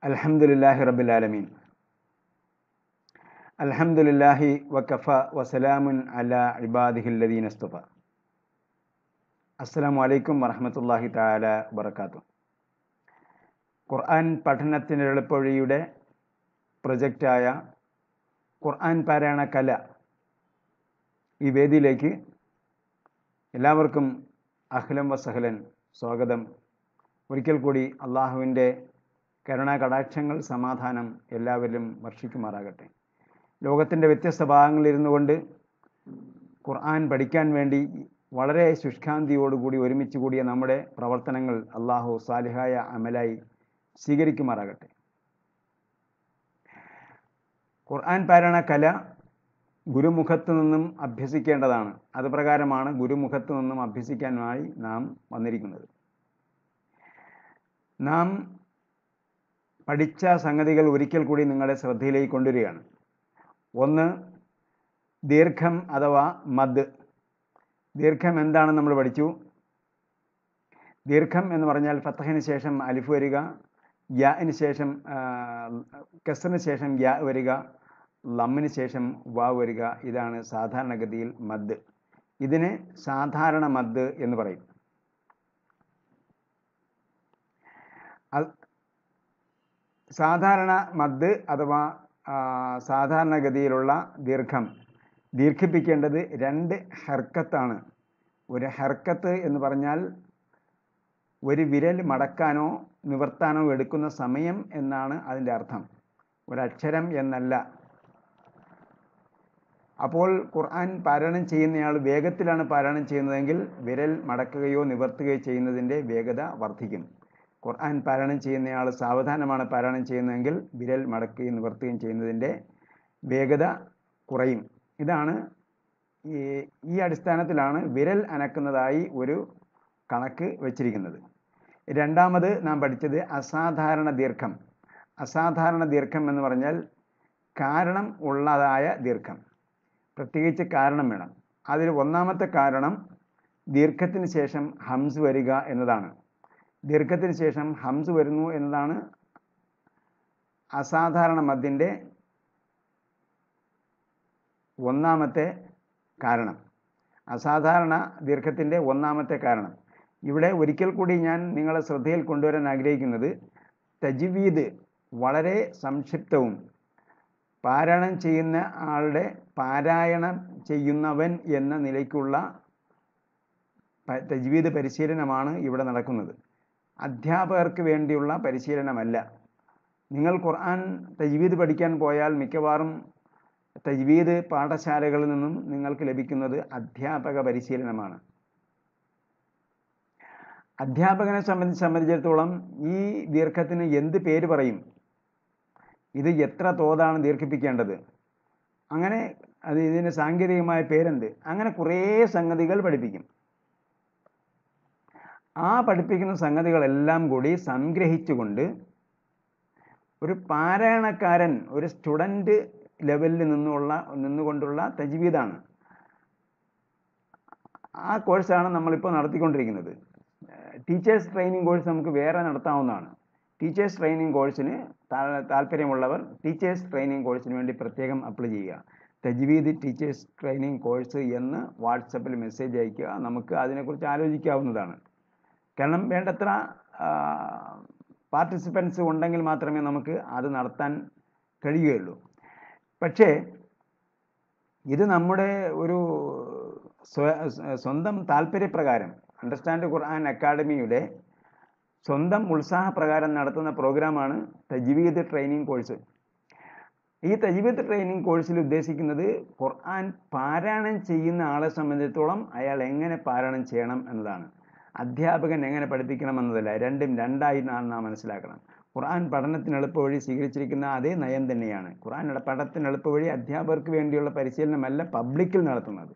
അൽഹംദുലില്ലാഹി റബ്ബിൽ ആലമീൻ അൽഹംദുലില്ലാഹി വകഫ വസലാമുൻ അലാ ഇബാദിഹിൽ ലദീന ഇസ്തഫ അസ്സലാമു അലൈക്കും വറഹ്മത്തുള്ളാഹി തആല വബറകാതുഹു ഖുർആൻ പഠനത്തിന് എളുപ്പവഴിയുടെ പ്രൊജക്റ്റായ ഖുർആൻ പാരായണ കല ഈ വേദിയിലേക്ക് എല്ലാവർക്കും അഹ്ലം വസഹലൻ സ്വാഗതം ഒരിക്കൽ കൂടി അള്ളാഹുവിൻ്റെ കരുണാ കടാക്ഷങ്ങൾ സമാധാനം എല്ലാവരിലും വർഷിക്കുമാറാകട്ടെ ലോകത്തിൻ്റെ വ്യത്യസ്ത ഭാഗങ്ങളിലിരുന്നു കൊണ്ട് ഖുർആൻ പഠിക്കാൻ വേണ്ടി വളരെ ശുഷ്കാന്തിയോടുകൂടി ഒരുമിച്ച് കൂടിയ നമ്മുടെ പ്രവർത്തനങ്ങൾ അള്ളാഹു സാലിഹായ അമലായി സ്വീകരിക്കുമാറാകട്ടെ ഖുർആൻ പാരായണ കല ഗുരുമുഖത്ത് നിന്നും അഭ്യസിക്കേണ്ടതാണ് അത് പ്രകാരമാണ് ഗുരുമുഖത്ത് നിന്നും അഭ്യസിക്കാനായി നാം വന്നിരിക്കുന്നത് നാം പഠിച്ച സംഗതികൾ ഒരിക്കൽ കൂടി നിങ്ങളുടെ ശ്രദ്ധയിലേക്ക് കൊണ്ടുവരികയാണ് ഒന്ന് ദീർഘം അഥവാ മദ് ദീർഘം എന്താണെന്ന് നമ്മൾ പഠിച്ചു ദീർഘം എന്ന് പറഞ്ഞാൽ ഫത്തഹിന് ശേഷം അലിഫ് വരിക യാന് ശേഷം കസറിന് ശേഷം യാ വരിക ലമ്മിന് ശേഷം വാ വരിക ഇതാണ് സാധാരണഗതിയിൽ മദ് ഇതിന് സാധാരണ മദ് എന്ന് പറയും സാധാരണ മദ് അഥവാ സാധാരണഗതിയിലുള്ള ദീർഘം ദീർഘിപ്പിക്കേണ്ടത് രണ്ട് ഹർക്കത്താണ് ഒരു ഹർക്കത്ത് എന്ന് പറഞ്ഞാൽ ഒരു വിരൽ മടക്കാനോ നിവർത്താനോ എടുക്കുന്ന സമയം എന്നാണ് അതിൻ്റെ അർത്ഥം ഒരക്ഷരം എന്നല്ല അപ്പോൾ ഖുർആൻ പാരായണം ചെയ്യുന്നയാൾ വേഗത്തിലാണ് പാരായണം ചെയ്യുന്നതെങ്കിൽ വിരൽ മടക്കുകയോ നിവർത്തുകയോ ചെയ്യുന്നതിൻ്റെ വേഗത വർദ്ധിക്കും ഖുർആൻ പാരായണം ചെയ്യുന്നയാൾ സാവധാനമാണ് പാരായണം ചെയ്യുന്നതെങ്കിൽ വിരൽ മടക്കുകയും നിവർത്തുകയും ചെയ്യുന്നതിൻ്റെ വേഗത കുറയും ഇതാണ് ഈ ഈ അടിസ്ഥാനത്തിലാണ് വിരൽ അനക്കുന്നതായി ഒരു കണക്ക് വച്ചിരിക്കുന്നത് രണ്ടാമത് നാം പഠിച്ചത് അസാധാരണ ദീർഘം അസാധാരണ ദീർഘം എന്ന് പറഞ്ഞാൽ കാരണം ഉള്ളതായ ദീർഘം പ്രത്യേകിച്ച് കാരണം വേണം അതിൽ ഒന്നാമത്തെ കാരണം ദീർഘത്തിന് ശേഷം ഹംസ് വരിക എന്നതാണ് ദീർഘത്തിന് ശേഷം ഹംസ് വരുന്നു എന്നതാണ് അസാധാരണ മദ്യൻ്റെ ഒന്നാമത്തെ കാരണം അസാധാരണ ദീർഘത്തിൻ്റെ ഒന്നാമത്തെ കാരണം ഇവിടെ ഒരിക്കൽ കൂടി ഞാൻ നിങ്ങളെ ശ്രദ്ധയിൽ കൊണ്ടുവരാൻ ആഗ്രഹിക്കുന്നത് തജ്വീദ് വളരെ സംക്ഷിപ്തവും പാരായണം ചെയ്യുന്ന ആളുടെ പാരായണം ചെയ്യുന്നവൻ എന്ന നിലയ്ക്കുള്ള തജ്വീദ് പരിശീലനമാണ് ഇവിടെ നടക്കുന്നത് അധ്യാപകർക്ക് വേണ്ടിയുള്ള പരിശീലനമല്ല നിങ്ങൾ ഖുർആൻ തജ്വീദ് പഠിക്കാൻ പോയാൽ മിക്കവാറും തജ്വീദ് പാഠശാലകളിൽ നിന്നും നിങ്ങൾക്ക് ലഭിക്കുന്നത് അധ്യാപക പരിശീലനമാണ് അധ്യാപകനെ സംബന്ധിച്ച് സംബന്ധിച്ചിടത്തോളം ഈ ദീർഘത്തിന് എന്ത് പേര് പറയും ഇത് എത്ര തോതാണ് ദീർഘിപ്പിക്കേണ്ടത് അങ്ങനെ അത് ഇതിന് സാങ്കേതികമായ പേരുണ്ട് അങ്ങനെ കുറേ സംഗതികൾ പഠിപ്പിക്കും ആ പഠിപ്പിക്കുന്ന സംഗതികളെല്ലാം കൂടി സംഗ്രഹിച്ചുകൊണ്ട് ഒരു പാരായണക്കാരൻ ഒരു സ്റ്റുഡൻറ് ലെവലിൽ നിന്നുള്ള നിന്നുകൊണ്ടുള്ള തജ്വീദാണ് ആ കോഴ്സാണ് നമ്മളിപ്പോൾ നടത്തിക്കൊണ്ടിരിക്കുന്നത് ടീച്ചേഴ്സ് ട്രെയിനിങ് കോഴ്സ് നമുക്ക് വേറെ നടത്താവുന്നതാണ് ടീച്ചേഴ്സ് ട്രെയിനിങ് കോഴ്സിന് താല്പര്യമുള്ളവർ ടീച്ചേഴ്സ് ട്രെയിനിങ് കോഴ്സിന് വേണ്ടി പ്രത്യേകം അപ്ലൈ ചെയ്യുക തജ്വീദ് ടീച്ചേഴ്സ് ട്രെയിനിങ് കോഴ്സ് എന്ന് വാട്സപ്പിൽ മെസ്സേജ് അയയ്ക്കുക നമുക്ക് അതിനെക്കുറിച്ച് ആലോചിക്കാവുന്നതാണ് കാരണം വേണ്ടത്ര പാർട്ടിസിപ്പൻസ് ഉണ്ടെങ്കിൽ മാത്രമേ നമുക്ക് അത് നടത്താൻ കഴിയുകയുള്ളൂ പക്ഷേ ഇത് നമ്മുടെ ഒരു സ്വന്തം താല്പര്യപ്രകാരം അണ്ടർസ്റ്റാൻഡ് ഖുർആൻ അക്കാഡമിയുടെ സ്വന്തം ഉത്സാഹപ്രകാരം നടത്തുന്ന പ്രോഗ്രാമാണ് തജ്വീദ് ട്രെയിനിങ് കോഴ്സ് ഈ തജ്വീദ് ട്രെയിനിങ് കോഴ്സിൽ ഉദ്ദേശിക്കുന്നത് ഖുർആൻ പാരായണം ചെയ്യുന്ന ആളെ സംബന്ധിച്ചിടത്തോളം അയാൾ എങ്ങനെ പാരായണം ചെയ്യണം എന്നതാണ് അധ്യാപകൻ എങ്ങനെ പഠിപ്പിക്കണം എന്നതല്ല രണ്ടും രണ്ടായി നാം നാം മനസ്സിലാക്കണം ഖുർആൻ പഠനത്തിന് എളുപ്പവഴി സ്വീകരിച്ചിരിക്കുന്ന അതേ നയം തന്നെയാണ് ഖുർആൻ പഠനത്തിന് എളുപ്പവഴി അധ്യാപകർക്ക് വേണ്ടിയുള്ള പരിശീലനമല്ല പബ്ലിക്കിൽ നടത്തുന്നത്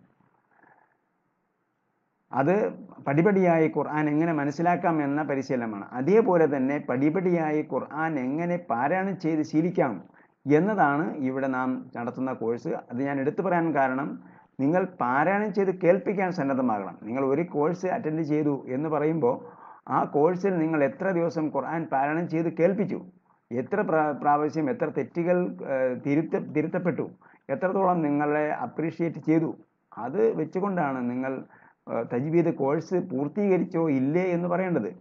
അത് പടിപടിയായി ഖുർആൻ എങ്ങനെ മനസ്സിലാക്കാം എന്ന പരിശീലനമാണ് അതേപോലെ തന്നെ പടിപടിയായി ഖുർആൻ എങ്ങനെ പാരായണം ചെയ്ത് ശീലിക്കാം എന്നതാണ് ഇവിടെ നാം നടത്തുന്ന കോഴ്സ് അത് ഞാൻ എടുത്തു പറയാൻ കാരണം നിങ്ങൾ പാരായണം ചെയ്ത് കേൾപ്പിക്കാൻ സന്നദ്ധമാകണം നിങ്ങൾ ഒരു കോഴ്സ് അറ്റൻഡ് ചെയ്തു എന്ന് പറയുമ്പോൾ ആ കോഴ്സിൽ നിങ്ങൾ എത്ര ദിവസം ഖുർആൻ പാരായണം ചെയ്ത് കേൾപ്പിച്ചു എത്ര പ്രാ- പ്രാവശ്യം എത്ര തെറ്റുകൾ ഏഹ്, തിരുത്ത തിരുത്തപ്പെട്ടു എത്രത്തോളം നിങ്ങളെ അപ്രീഷിയേറ്റ് ചെയ്തു അത് വെച്ചുകൊണ്ടാണ് നിങ്ങൾ ഏഹ്, തജ്വീദ് കോഴ്സ് പൂർത്തീകരിച്ചോ ഇല്ലേ എന്ന് പറയേണ്ടത്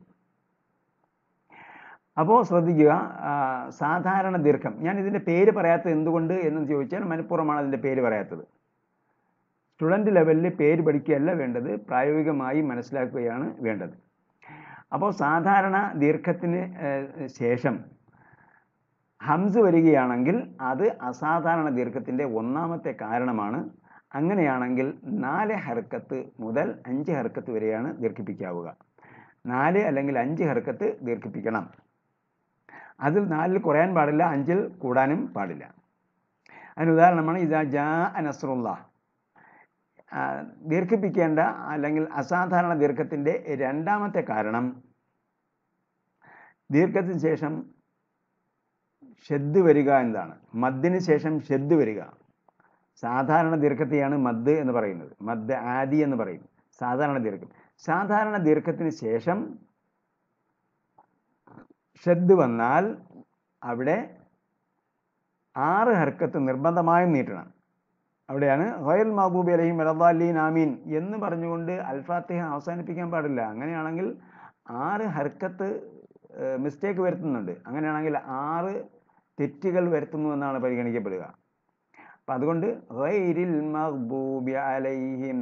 അപ്പോൾ ശ്രദ്ധിക്കുക ആ, സാധാരണ ദീർഘം ഞാൻ ഇതിൻ്റെ പേര് പറയാത്തത് എന്തുകൊണ്ട് എന്ന് ചോദിച്ചാൽ മനഃപൂർവ്വമാണ് അതിൻ്റെ പേര് പറയാത്തത് സ്റ്റുഡൻറ് ലെവലിൽ പേര് പഠിക്കുകയല്ല വേണ്ടത് പ്രായോഗികമായി മനസ്സിലാക്കുകയാണ് വേണ്ടത് അപ്പോൾ സാധാരണ ദീർഘത്തിന് ഏഹ്, ശേഷം ഹംസ് വരികയാണെങ്കിൽ അത് അസാധാരണ ദീർഘത്തിൻ്റെ ഒന്നാമത്തെ കാരണമാണ് അങ്ങനെയാണെങ്കിൽ നാല് ഹർക്കത്ത് മുതൽ അഞ്ച് ഹർക്കത്ത് വരെയാണ് ദീർഘിപ്പിക്കാവുക നാല് അല്ലെങ്കിൽ അഞ്ച് ഹർക്കത്ത് ദീർഘിപ്പിക്കണം അതിൽ നാലിൽ കുറയാൻ പാടില്ല അഞ്ചിൽ കൂടാനും പാടില്ല അതിന് ഉദാഹരണമാണ് ഇതാ ജാ നസ്രുള്ള ആ, ദീർഘിപ്പിക്കേണ്ട അല്ലെങ്കിൽ അസാധാരണ ദീർഘത്തിൻ്റെ രണ്ടാമത്തെ കാരണം ദീർഘത്തിന് ശേഷം ഷെദ് വരിക എന്നതാണ് മദ്ദിന് ശേഷം ഷെദ് വരിക സാധാരണ ദീർഘത്തെയാണ് മദ് എന്ന് പറയുന്നത് മദ് ആദി എന്ന് പറയും സാധാരണ ദീർഘം സാധാരണ ദീർഘത്തിന് ശേഷം ഷെദ് വന്നാൽ അവിടെ ആറ് ഹർക്കത്ത് നിർബന്ധമായും നീട്ടണം അവിടെയാണ് ഹൊയൽ മഹബൂബി അലഹിം വലദ്ദാലീൻ ആമീൻ എന്ന് പറഞ്ഞുകൊണ്ട് അൽഫാത്തിഹ അവസാനിപ്പിക്കാൻ പാടില്ല അങ്ങനെയാണെങ്കിൽ ആറ് ഹർക്കത്ത് മിസ്റ്റേക്ക് വരുത്തുന്നുണ്ട് അങ്ങനെയാണെങ്കിൽ ആറ് തെറ്റുകൾ വരുത്തുന്നു എന്നാണ് പരിഗണിക്കപ്പെടുക അപ്പം അതുകൊണ്ട് ഗൈരിൽ മഹ്ബൂബി അലൈഹിം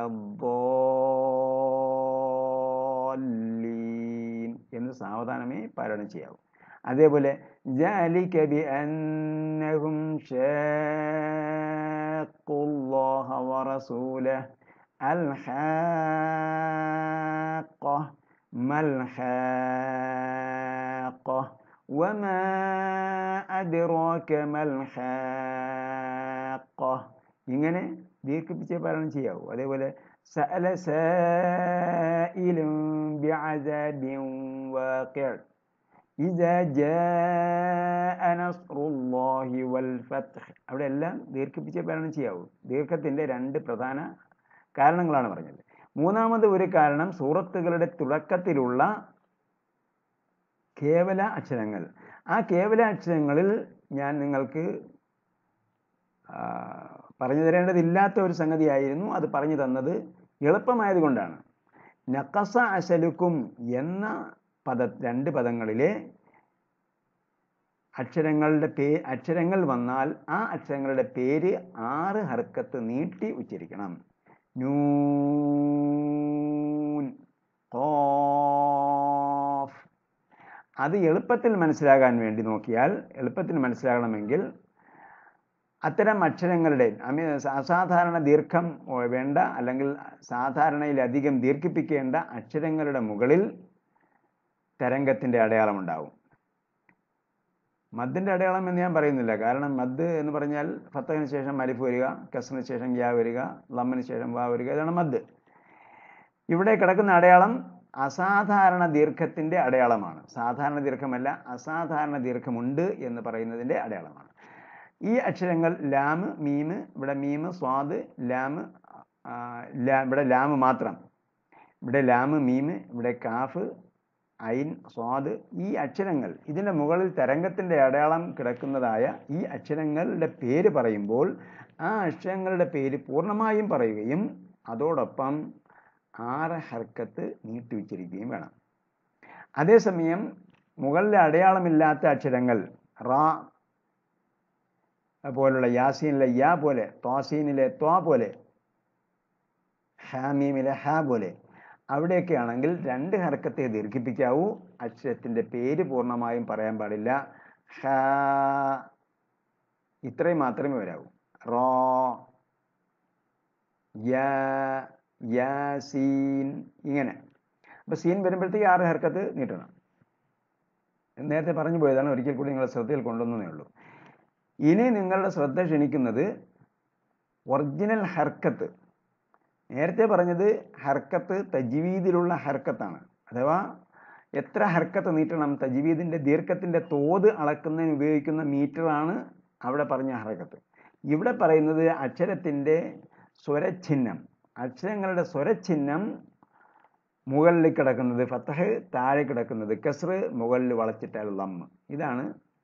വലദ്ദാലീൻ എന്ന് സാവധാനമേ പാരായണം ചെയ്യാവൂ അതേപോലെ ذلك بأنهم شاقوا الله ورسوله الحاقة ما الحاقة وما أدراك ما الحاقة ഇങ്ങനെ ദീർഘിപ്പിച്ചേ പാരായണം ചെയ്യാവൂ അതേപോലെ സഅല സായിലും ബിഅദാബിൻ വാഖിഅ إذا جاء نصر الله والفتح അവിടെ എല്ലാം ദീർഘിപ്പിച്ച് പാരായണം ചെയ്യാവൂ ദീർഘത്തിൻ്റെ രണ്ട് പ്രധാന കാരണങ്ങളാണ് പറഞ്ഞത് മൂന്നാമത് ഒരു കാരണം സൂറത്തുകളുടെ തുടക്കത്തിലുള്ള കേവല അക്ഷരങ്ങൾ ആ കേവല അക്ഷരങ്ങളിൽ ഞാൻ നിങ്ങൾക്ക് ആ, പറഞ്ഞു തരേണ്ടതില്ലാത്ത ഒരു സംഗതിയായിരുന്നു അത് പറഞ്ഞു തന്നത് എളുപ്പമായതുകൊണ്ടാണ് നക്കസ അശലുക്കും എന്ന പദ രണ്ട് പദങ്ങളിലെ അക്ഷരങ്ങളുടെ പേ അക്ഷരങ്ങൾ വന്നാൽ ആ അക്ഷരങ്ങളുടെ പേര് ആറ് ഹർക്കത്ത് നീട്ടി ഉച്ചരിക്കണം നൂൻ ഖാഫ് അത് എളുപ്പത്തിൽ മനസ്സിലാകാൻ വേണ്ടി നോക്കിയാൽ എളുപ്പത്തിൽ മനസ്സിലാകണമെങ്കിൽ അത്തരം അക്ഷരങ്ങളുടെ അമി അസാധാരണ ദീർഘം ഓ, വേണ്ട അല്ലെങ്കിൽ സാധാരണയിലധികം ദീർഘിപ്പിക്കേണ്ട അക്ഷരങ്ങളുടെ മുകളിൽ തരംഗത്തിൻ്റെ അടയാളം ഉണ്ടാവും മദ്ദിൻ്റെ അടയാളം എന്ന് ഞാൻ പറയുന്നില്ല കാരണം മദ് എന്ന് പറഞ്ഞാൽ ഫത്തഹിന് ശേഷം അലിഫ് വരിക കസിന് ശേഷം യാ വരിക ലമ്മിന് ശേഷം വാ വരിക ഇതാണ് മദ് ഇവിടെ കിടക്കുന്ന അടയാളം അസാധാരണ ദീർഘത്തിൻ്റെ അടയാളമാണ് സാധാരണ ദീർഘമല്ല അസാധാരണ ദീർഘമുണ്ട് എന്ന് പറയുന്നതിൻ്റെ അടയാളമാണ് ഈ അക്ഷരങ്ങൾ ലാമ് മീമ് ഇവിടെ മീമ് സ്വാദ് ലാമ് ആ, ലാ ഇവിടെ ലാമ് മാത്രം ഇവിടെ ലാമ് മീമ് ഇവിടെ കാഫ് ഐൻ സ്വാദ് ഈ അക്ഷരങ്ങൾ ഇതിൻ്റെ മുകളിൽ തരംഗത്തിൻ്റെ അടയാളം കിടക്കുന്നതായ ഈ അക്ഷരങ്ങളുടെ പേര് പറയുമ്പോൾ ആ അക്ഷരങ്ങളുടെ പേര് പൂർണ്ണമായും പറയുകയും അതോടൊപ്പം ആറ് ഹർക്കത്ത് നീട്ടി ഉച്ചരിക്കുകയും വേണം അതേസമയം മുകളിലെ അടയാളമില്ലാത്ത അക്ഷരങ്ങൾ റാ പോലുള്ള യാസീനിലെ യാ പോലെ തോസീനിലെ ത്വാ പോലെ ഹാമീമിലെ ഹാ പോലെ അവിടെയൊക്കെ ആണെങ്കിൽ രണ്ട് ഹർക്കത്തെ ദീർഘിപ്പിക്കാവൂ അക്ഷരത്തിൻ്റെ പേര് പൂർണ്ണമായും പറയാൻ പാടില്ല ഹ ഇത്രയും മാത്രമേ വരാവൂ റോ യാ യാസീൻ ഇങ്ങനെ അപ്പോൾ സീൻ വരുമ്പോഴത്തേക്ക് ആറ് ഹർക്കത്ത് നീട്ടണം നേരത്തെ പറഞ്ഞു പോയതാണ് ഒരിക്കൽ കൂടി നിങ്ങളുടെ ശ്രദ്ധയിൽ കൊണ്ടുവന്നേ ഉള്ളൂ ഇനി നിങ്ങളുടെ ശ്രദ്ധ ക്ഷണിക്കുന്നത് ഒറിജിനൽ ഹർക്കത്ത് നേരത്തെ പറഞ്ഞത് ഹർക്കത്ത് തജ്വീദിലുള്ള ഹർക്കത്താണ് അഥവാ എത്ര ഹർക്കത്ത് നീട്ടണം തജ്വീദിൻ്റെ ദീർഘത്തിൻ്റെ തോത് അളക്കുന്നതിന് ഉപയോഗിക്കുന്ന മീറ്ററാണ് അവിടെ പറഞ്ഞ ഹർക്കത്ത് ഇവിടെ പറയുന്നത് അക്ഷരത്തിൻ്റെ സ്വരചിഹ്നം അക്ഷരങ്ങളുടെ സ്വരചിഹ്നം മുകളിൽ കിടക്കുന്നത് ഫത്തഹ് താഴെ കിടക്കുന്നത് കസ്റ് മുകളിൽ വളച്ചിട്ടാൽ ലമ്മ് ഇതാണ്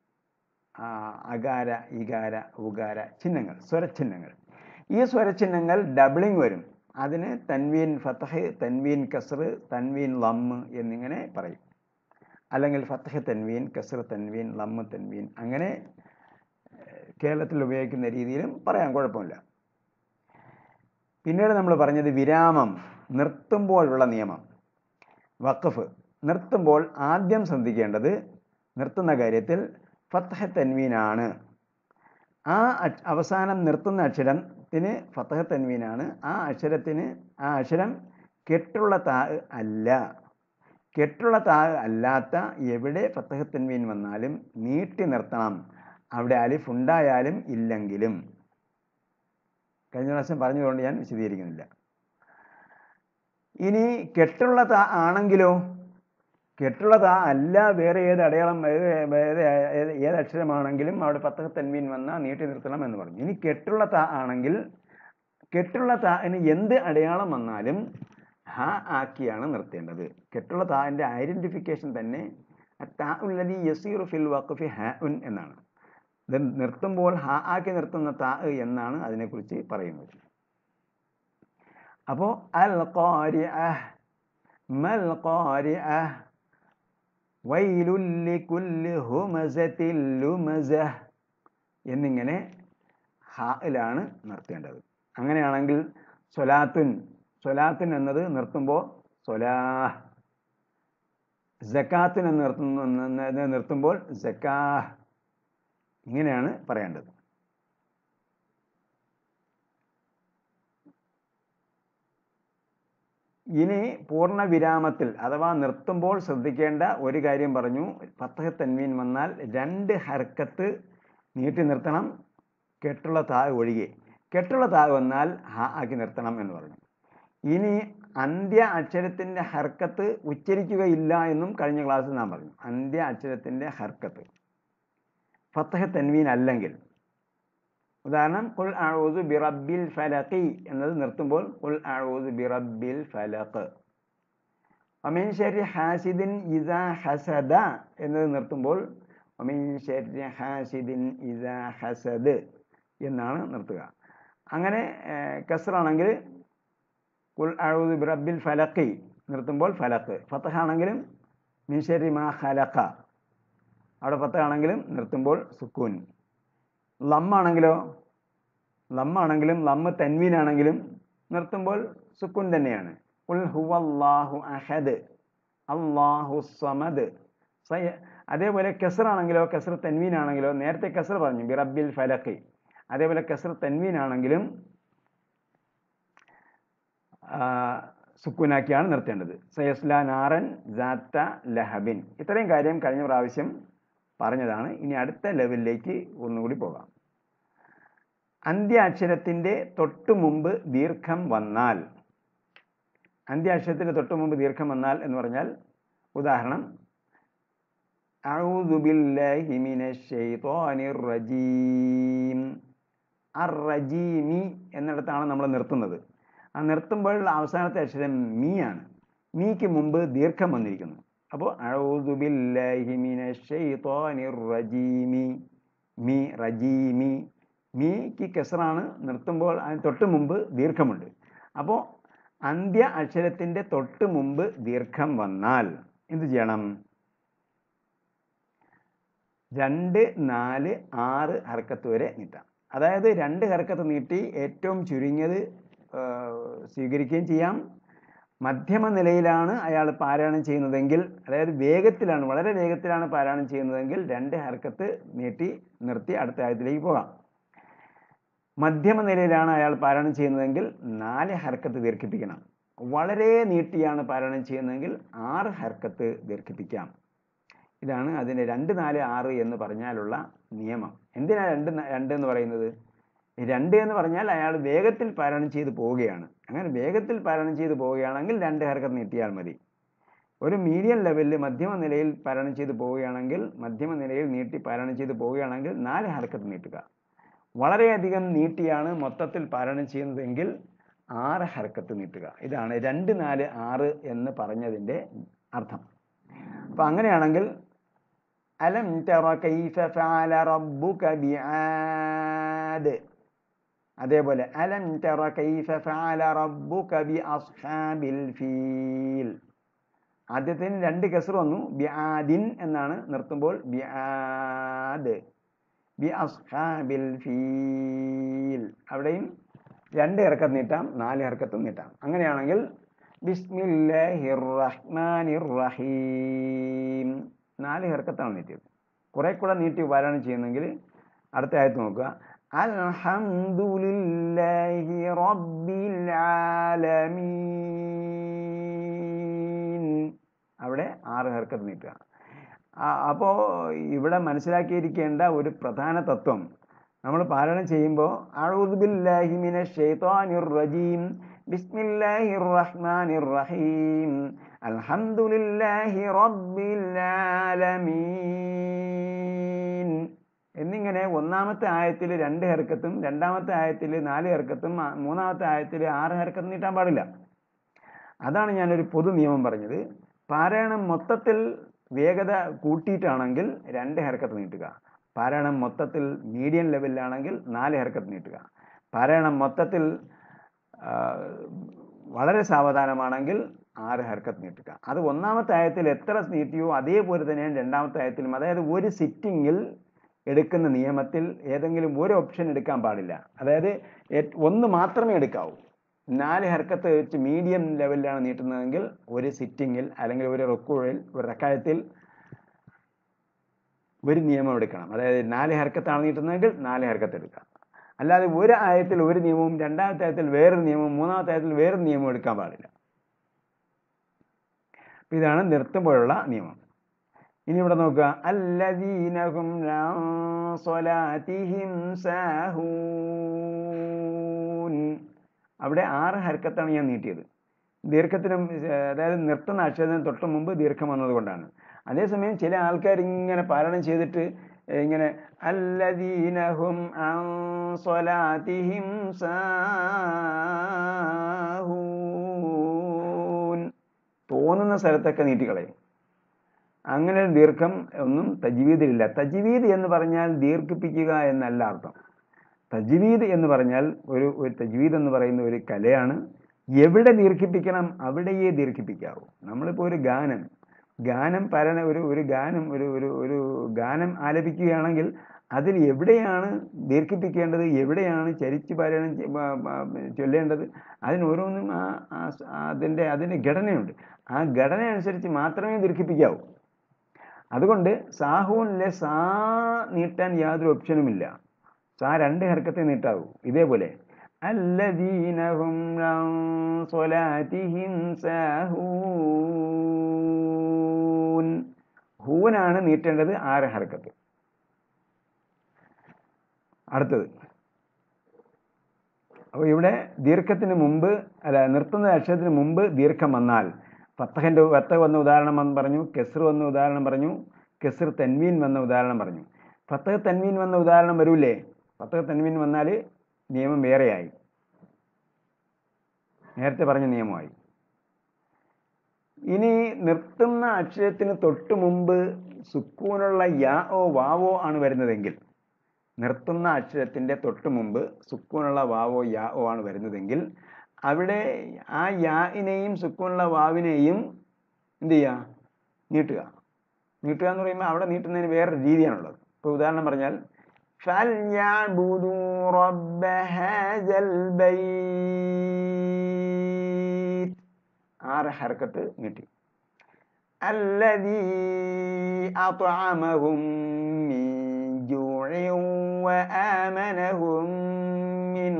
ആ, അകാര ഇകാര ഉകാര ചിഹ്നങ്ങൾ സ്വരചിഹ്നങ്ങൾ ഈ സ്വരചിഹ്നങ്ങൾ ഡബിളിംഗ് വരും അതിന് തൻവീൻ ഫത്തഹ് തൻവീൻ കസർ തൻവീൻ ലമ്മ് എന്നിങ്ങനെ പറയും അല്ലെങ്കിൽ ഫത്തഹ് തൻവീൻ കസർ തൻവീൻ ലമ്മ് തൻവീൻ അങ്ങനെ ഏഹ്, കേരളത്തിൽ ഉപയോഗിക്കുന്ന രീതിയിലും പറയാൻ കുഴപ്പമില്ല പിന്നീട് നമ്മൾ പറഞ്ഞത് വിരാമം നിർത്തുമ്പോഴുള്ള നിയമം വഖഫ് നിർത്തുമ്പോൾ ആദ്യം ശ്രദ്ധിക്കേണ്ടത് നിർത്തുന്ന കാര്യത്തിൽ ഫത്തഹ തൻവീനാണ് ആ അക്ഷ- അവസാനം നിർത്തുന്ന അക്ഷരത്തിന് ഫത്തഹ തൻവീനാണ് ആ അക്ഷരത്തിന് ആ അക്ഷരം കെട്ടുള്ള താ അല്ല കെട്ടുള്ള താ അല്ലാത്ത എവിടെ ഫത്തഹ തൻവീൻ വന്നാലും നീട്ടി നിർത്തണം അവിടെ അലിഫ് ഉണ്ടായാലും ഇല്ലെങ്കിലും കഴിഞ്ഞ പ്രാവശ്യം പറഞ്ഞതുകൊണ്ട് ഞാൻ വിശദീകരിക്കുന്നില്ല ഇനി കെട്ടുള്ള താ ആണെങ്കിലോ കെട്ടുള്ള താ അല്ല വേറെ ഏത് അടയാളം വേറെ വേറെ ഏത് ഏത് അക്ഷരമാണെങ്കിലും അവിടെ പത്തക തന്മീൻ വന്നാൽ നീട്ടി നിർത്തണം എന്ന് പറഞ്ഞു ഇനി കെട്ടുള്ള താ ആണെങ്കിൽ കെട്ടുള്ള താന് എന്ത് അടയാളം വന്നാലും ഹ ആക്കിയാണ് നിർത്തേണ്ടത് കെട്ടുള്ള താൻ്റെ ഐഡന്റിഫിക്കേഷൻ തന്നെ താ ഉല്ലതി യസീറു ഫിൽ വഖഫി ഹ ഉൻ എന്നാണ് ഇത് നിർത്തുമ്പോൾ ഹ ആക്കി നിർത്തുന്ന താ എന്നാണ് അതിനെക്കുറിച്ച് പറയുന്നത് അപ്പോൾ അൽ ഖാരിഅഹ് മൽ ഖാരിഅഹ് വൈലുൽ ലികുല്ലി ഹുമസത്തിൽ ലുമസഹ് എന്നിങ്ങനെ ഹായിലാണ് നിർത്തേണ്ടത് അങ്ങനെയാണെങ്കിൽ സ്വലാത്തുൻ സ്വലാത്തുൻ എന്നത് നിർത്തുമ്പോൾ സ്വലാഹ് ജക്കാത്തുൻ എന്ന് നിർത്തുന്ന നിർത്തുമ്പോൾ ജക്കാഹ് ഇങ്ങനെയാണ് പറയേണ്ടത് ഇനി പൂർണ്ണ വിരാമത്തിൽ അഥവാ നിർത്തുമ്പോൾ ശ്രദ്ധിക്കേണ്ട ഒരു കാര്യം പറഞ്ഞു ഫത്തഹ തൻവീൻ വന്നാൽ രണ്ട് ഹർക്കത്ത് നീട്ടി നിർത്തണം കെട്ടുള്ള താഴ് ഒഴികെ കെട്ടുള്ള താഴ് വന്നാൽ ഹ ആക്കി നിർത്തണം എന്ന് പറഞ്ഞു ഇനി അന്ത്യ അക്ഷരത്തിൻ്റെ ഹർക്കത്ത് ഉച്ചരിക്കുകയില്ല എന്നും കഴിഞ്ഞ ക്ലാസ്സിൽ നാം പറഞ്ഞു അന്ത്യ അക്ഷരത്തിൻ്റെ ഹർക്കത്ത് ഫത്തഹ തൻവീൻ അല്ലെങ്കിൽ ഉദാഹരണം കുൽ അഴൂദ് ബിറബിൽ ഫലഖി എന്നത് നിർത്തുമ്പോൾ കുൽ അഴൂദ് ബിറബിൽ ഫലഖ് ഒമിൻ ഷെരി ഹാസിദിൻ ഇസ ഹസദ എന്നത് നിർത്തുമ്പോൾ ഒമിൻ ഷെരി ഹാസിദിൻ ഇസ ഹസദ് എന്നാണ് നിർത്തുക അങ്ങനെ കസറാണെങ്കിൽ കുൽ അഴൂദ് ബിറബിൽ ഫലഖി നിർത്തുമ്പോൾ ഫലഖ് ഫത്തഹാണെങ്കിലും മിൻ ഷെരി മാ ഖലഖ അവിടെ ഫത്തഹാണെങ്കിലും നിർത്തുമ്പോൾ സുക്കൂൻ ലമ്മാണെങ്കിലോ ലമ്മാണെങ്കിലും ലമ്മ് തൻവീനാണെങ്കിലും നിർത്തുമ്പോൾ സുക്കുൻ തന്നെയാണ് ഉൽ ഹുവല്ലാഹു അഹദ് അള്ളാഹു സമദ് സയ അതേപോലെ കെസറാണെങ്കിലോ കെസർ തൻവീനാണെങ്കിലോ നേരത്തെ കെസർ പറഞ്ഞു ബിറബിൽ ഫലഖി അതേപോലെ കെസർ തൻവീനാണെങ്കിലും സുക്കുനാക്കിയാണ് നിർത്തേണ്ടത് സയസ്ല നാറൻ ജാത്ത ലഹബിൻ ഇത്രയും കാര്യം കഴിഞ്ഞ പ്രാവശ്യം പറഞ്ഞതാണ് ഇനി അടുത്ത ലെവലിലേക്ക് ഒന്നുകൂടി പോകാം അന്ത്യാക്ഷരത്തിൻ്റെ തൊട്ടു മുമ്പ് ദീർഘം വന്നാൽ അന്ത്യാക്ഷരത്തിൻ്റെ തൊട്ടു മുമ്പ് ദീർഘം വന്നാൽ എന്ന് പറഞ്ഞാൽ ഉദാഹരണം അർ റജീമി എന്നിടത്താണ് നമ്മൾ നിർത്തുന്നത് ആ നിർത്തുമ്പോഴുള്ള അവസാനത്തെ അക്ഷരം മീ ആണ് മീക്ക് മുമ്പ് ദീർഘം വന്നിരിക്കുന്നു അപ്പോൾ റജീമി മീ റജീമി മീക്ക് കെസറാണ് നിർത്തുമ്പോൾ അതിന് തൊട്ട് മുമ്പ് ദീർഘമുണ്ട് അപ്പോൾ അന്ത്യ അക്ഷരത്തിൻ്റെ തൊട്ട് മുമ്പ് ദീർഘം വന്നാൽ എന്ത് ചെയ്യണം രണ്ട് നാല് ആറ് ഹർക്കത്ത് വരെ നീട്ടാം അതായത് രണ്ട് ഹർക്കത്ത് നീട്ടി ഏറ്റവും ചുരുങ്ങിയത് സ്വീകരിക്കുകയും ചെയ്യാം മധ്യമ നിലയിലാണ് അയാൾ പാരായണം ചെയ്യുന്നതെങ്കിൽ അതായത് വേഗത്തിലാണ് വളരെ വേഗത്തിലാണ് പാരായണം ചെയ്യുന്നതെങ്കിൽ രണ്ട് ഹർക്കത്ത് നീട്ടി നിർത്തി അടുത്ത ആയത്തിലേക്ക് പോകാം മധ്യമ നിലയിലാണ് അയാൾ പാരായണം ചെയ്യുന്നതെങ്കിൽ നാല് ഹർക്കത്ത് ദീർഘിപ്പിക്കണം വളരെ നീട്ടിയാണ് പാരായണം ചെയ്യുന്നതെങ്കിൽ ആറ് ഹർക്കത്ത് ദീർഘിപ്പിക്കാം ഇതാണ് അതിൻ്റെ രണ്ട് നാല് ആറ് എന്ന് പറഞ്ഞാലുള്ള നിയമം എന്തിനാണ് രണ്ട് രണ്ട് എന്ന് പറയുന്നത് രണ്ട് എന്ന് പറഞ്ഞാൽ അയാൾ വേഗത്തിൽ പാരായണം ചെയ്ത് പോവുകയാണ് അങ്ങനെ വേഗത്തിൽ പാരായണം ചെയ്ത് പോവുകയാണെങ്കിൽ രണ്ട് ഹർക്കത്ത് നീട്ടിയാൽ മതി ഒരു മീഡിയം ലെവലിൽ മധ്യമ നിലയിൽ പാരായണം ചെയ്ത് പോവുകയാണെങ്കിൽ മധ്യമ നിലയിൽ നീട്ടി പാരായണം ചെയ്ത് പോവുകയാണെങ്കിൽ നാല് ഹർക്കത്ത് നീട്ടുക വളരെയധികം നീട്ടിയാണ് മൊത്തത്തിൽ പാരായണം ചെയ്യുന്നതെങ്കിൽ ആറ് ഹർക്കത്ത് നീട്ടുക ഇതാണ് രണ്ട് നാല് ആറ് എന്ന് പറഞ്ഞതിൻ്റെ അർത്ഥം അപ്പം അങ്ങനെയാണെങ്കിൽ അലം തറ കൈഫ ഫഅല റബ്ബുക ബിആദ് അതേപോലെ അലം തറ കൈഫ ഫഅല റബ്ബുക ബി അസ്ഹാബിൽ ഫീൽ ആദ്യത്തിന് രണ്ട് കസർ വന്നു ബിആദിൻ എന്നാണ് നിർത്തുമ്പോൾ ബിആദ് ബി അസ്ഹാബിൽ ഫീൽ അവിടെയും രണ്ട് ഇറക്കത്ത് നീട്ടാം നാല് ഇറക്കത്തും നീട്ടാം അങ്ങനെയാണെങ്കിൽ ബിസ്മില്ലാഹിർ റഹ്മാനിർ റഹീം നാല് ഹെർക്കത്താണ് നീട്ടിയത് കുറെ കൂടെ നീട്ടി പാരായണം ചെയ്യുന്നെങ്കിൽ അടുത്ത ആയത്ത് നോക്കുക അൽഹംദുലില്ലാഹി റബ്ബിൽ ആലമീൻ അവിടെ ആറ് ഹെർക്കത്ത് നീട്ടുക അപ്പോൾ ഇവിടെ മനസ്സിലാക്കിയിരിക്കേണ്ട ഒരു പ്രധാന തത്വം നമ്മൾ പാരായണം ചെയ്യുമ്പോൾ അഴുദുബില്ലാഹി മിനശ് ശൈത്വാനിർ റജീം ബിസ്മില്ലാഹിർ റഹ്മാനിർ റഹീം അൽഹംദുലില്ലാഹി റബ്ബിൽ ആലമീൻ എന്നിങ്ങനെ ഒന്നാമത്തെ ആയത്തിൽ രണ്ട് ഹെർക്കത്തും രണ്ടാമത്തെ ആയത്തിൽ നാല് ഹെർക്കത്തും ആ- മൂന്നാമത്തെ ആയത്തിൽ ആറ് ഹെർക്കത്തും നീട്ടാൻ പാടില്ല അതാണ് ഞാനൊരു പൊതു നിയമം പറഞ്ഞത് പാരായണം മൊത്തത്തിൽ വേഗത കൂട്ടിയിട്ടാണെങ്കിൽ രണ്ട് ഹെർക്കത്ത് നീട്ടുക പാരായണം മൊത്തത്തിൽ മീഡിയം ലെവലിലാണെങ്കിൽ നാല് ഹെർക്കത്ത് നീട്ടുക പാരായണം മൊത്തത്തിൽ ആ, വളരെ സാവധാനമാണെങ്കിൽ ആറ് ഹെർക്കത്ത് നീട്ടുക അത് ഒന്നാമത്തെ ആയത്തിൽ എത്ര നീട്ടിയോ അതേപോലെ തന്നെയാണ് രണ്ടാമത്തെ ആയത്തിലും അതായത് ഒരു സിറ്റിങ്ങിൽ എടുക്കുന്ന നിയമത്തിൽ ഏതെങ്കിലും ഒരു ഓപ്ഷൻ എടുക്കാൻ പാടില്ല അതായത് ഏറ്റ് ഒന്ന് മാത്രമേ എടുക്കാവൂ നാല് ഹർക്കത്ത് വെച്ച് മീഡിയം ലെവലിലാണ് നീട്ടുന്നതെങ്കിൽ ഒരു സിറ്റിങ്ങിൽ അല്ലെങ്കിൽ ഒരു റൊക്കുഴിൽ ഒരു റക്കായത്തിൽ ഒരു നിയമം എടുക്കണം അതായത് നാല് ഹർക്കത്താണ് നീട്ടുന്നതെങ്കിൽ നാല് ഹർക്കത്ത് എടുക്കാം അല്ലാതെ ഒരു ആയത്തിൽ ഒരു നിയമവും രണ്ടാമത്തെ ആയത്തിൽ വേറൊരു നിയമവും മൂന്നാമത്തെ ആയത്തിൽ വേറൊരു നിയമവും എടുക്കാൻ പാടില്ല അപ്പൊ ഇതാണ് നിർത്തുമ്പോഴുള്ള നിയമം ഇനി ഇവിടെ നോക്കുക അല്ലദീനഹും ലാ സ്വലാത്തിഹിം സാഹൂൻ അവിടെ ആറ് ഹർക്കത്താണ് ഞാൻ നീട്ടിയത് ദീർഘത്തിനും ഏർ, അതായത് നിർത്തുന്ന അക്ഷരത്തിന് തൊട്ട് മുമ്പ് ദീർഘം വന്നതുകൊണ്ടാണ് അതേസമയം ചില ആൾക്കാർ ഇങ്ങനെ പാരായണം ചെയ്തിട്ട് ഏർ, ഇങ്ങനെ അല്ലദീനഹും അൻ സ്വലാത്തിഹിം സാഹൂൻ തോന്നുന്ന സ്ഥലത്തൊക്കെ നീട്ടിക്കളയും അങ്ങനെ ഒരു ദീർഘം ഒന്നും തജ്വീദിലില്ല തജ്വീദ് എന്ന് പറഞ്ഞാൽ ദീർഘിപ്പിക്കുക എന്നല്ല അർത്ഥം തജ്വീദ് എന്ന് പറഞ്ഞാൽ ഒരു ഒരു തജ്വീദ് എന്ന് പറയുന്ന ഒരു കലയാണ് എവിടെ ദീർഘിപ്പിക്കണം അവിടെയേ ദീർഘിപ്പിക്കാവൂ നമ്മളിപ്പോൾ ഒരു ഗാനം ഗാനം പരണ ഒരു ഒരു ഗാനം ഒരു ഒരു ഒരു ഗാനം ആലപിക്കുകയാണെങ്കിൽ അതിൽ എവിടെയാണ് ദീർഘിപ്പിക്കേണ്ടത് എവിടെയാണ് ചരിച്ച് പാരായണം ചെ- ബ- ബ- ചൊല്ലേണ്ടത് അതിന് ഓരോന്നും ആ ആ സ- ആ അതിൻ്റെ അതിൻ്റെ ഘടനയുണ്ട് ആ ഘടന അനുസരിച്ച് മാത്രമേ ദീർഘിപ്പിക്കാവൂ അതുകൊണ്ട് സാഹുവിലെ സാ നീട്ടാൻ യാതൊരു ഓപ്ഷനുമില്ല സാ രണ്ട് ഹർക്കത്തെ നീട്ടാവൂ ഇതേപോലെ അല്ലദീനഹും ലൻ സ്വലാത്തിഹിം സാഹൂൻ ഹൂനാണ് നീട്ടേണ്ടത് ആറ് ഹർക്കത്ത് അടുത്തത് അപ്പോൾ ഇവിടെ ദീർഘത്തിന് മുമ്പ് അല്ല നിർത്തുന്ന അക്ഷരത്തിന് മുമ്പ് ദീർഘം വന്നാൽ ഫത്തഹിൻ്റെ വത്ത വന്ന ഉദാഹരണം വന്ന് പറഞ്ഞു കെസർ വന്ന ഉദാഹരണം പറഞ്ഞു കെസർ തൻവീൻ വന്ന ഉദാഹരണം പറഞ്ഞു ഫത്തഹ് തൻവീൻ വന്ന ഉദാഹരണം വരൂലേ ഫത്തഹ് തൻവീൻ വന്നാൽ നിയമം വേറെയായി നേരത്തെ പറഞ്ഞ നിയമമായി ഇനി നിർത്തുന്ന അക്ഷരത്തിന് തൊട്ട് മുമ്പ് സുക്കൂനുള്ള യാ ഓ വാവോ ആണ് വരുന്നതെങ്കിൽ നിർത്തുന്ന അക്ഷരത്തിൻ്റെ തൊട്ട് മുമ്പ് സുക്കൂനുള്ള വാവോ യാ ഓ ആണ് വരുന്നതെങ്കിൽ അവിടെ ആ യാഇനെയും സുക്കൂനുള്ള വാവിനെയും എന്ത് ചെയ്യുക നീട്ടുക നീട്ടുക എന്ന് പറയുമ്പോൾ അവിടെ നീട്ടുന്നതിന് വേറൊരു രീതിയാണുള്ളത് ഇപ്പോൾ ഉദാഹരണം പറഞ്ഞാൽ فَلْيَعْبُدُوا رَبَّ هَذَا الْبَيْتِ ആറ് ഹർക്കത്ത് നീട്ടി الذي أطعمهم من جوع وآمنهم من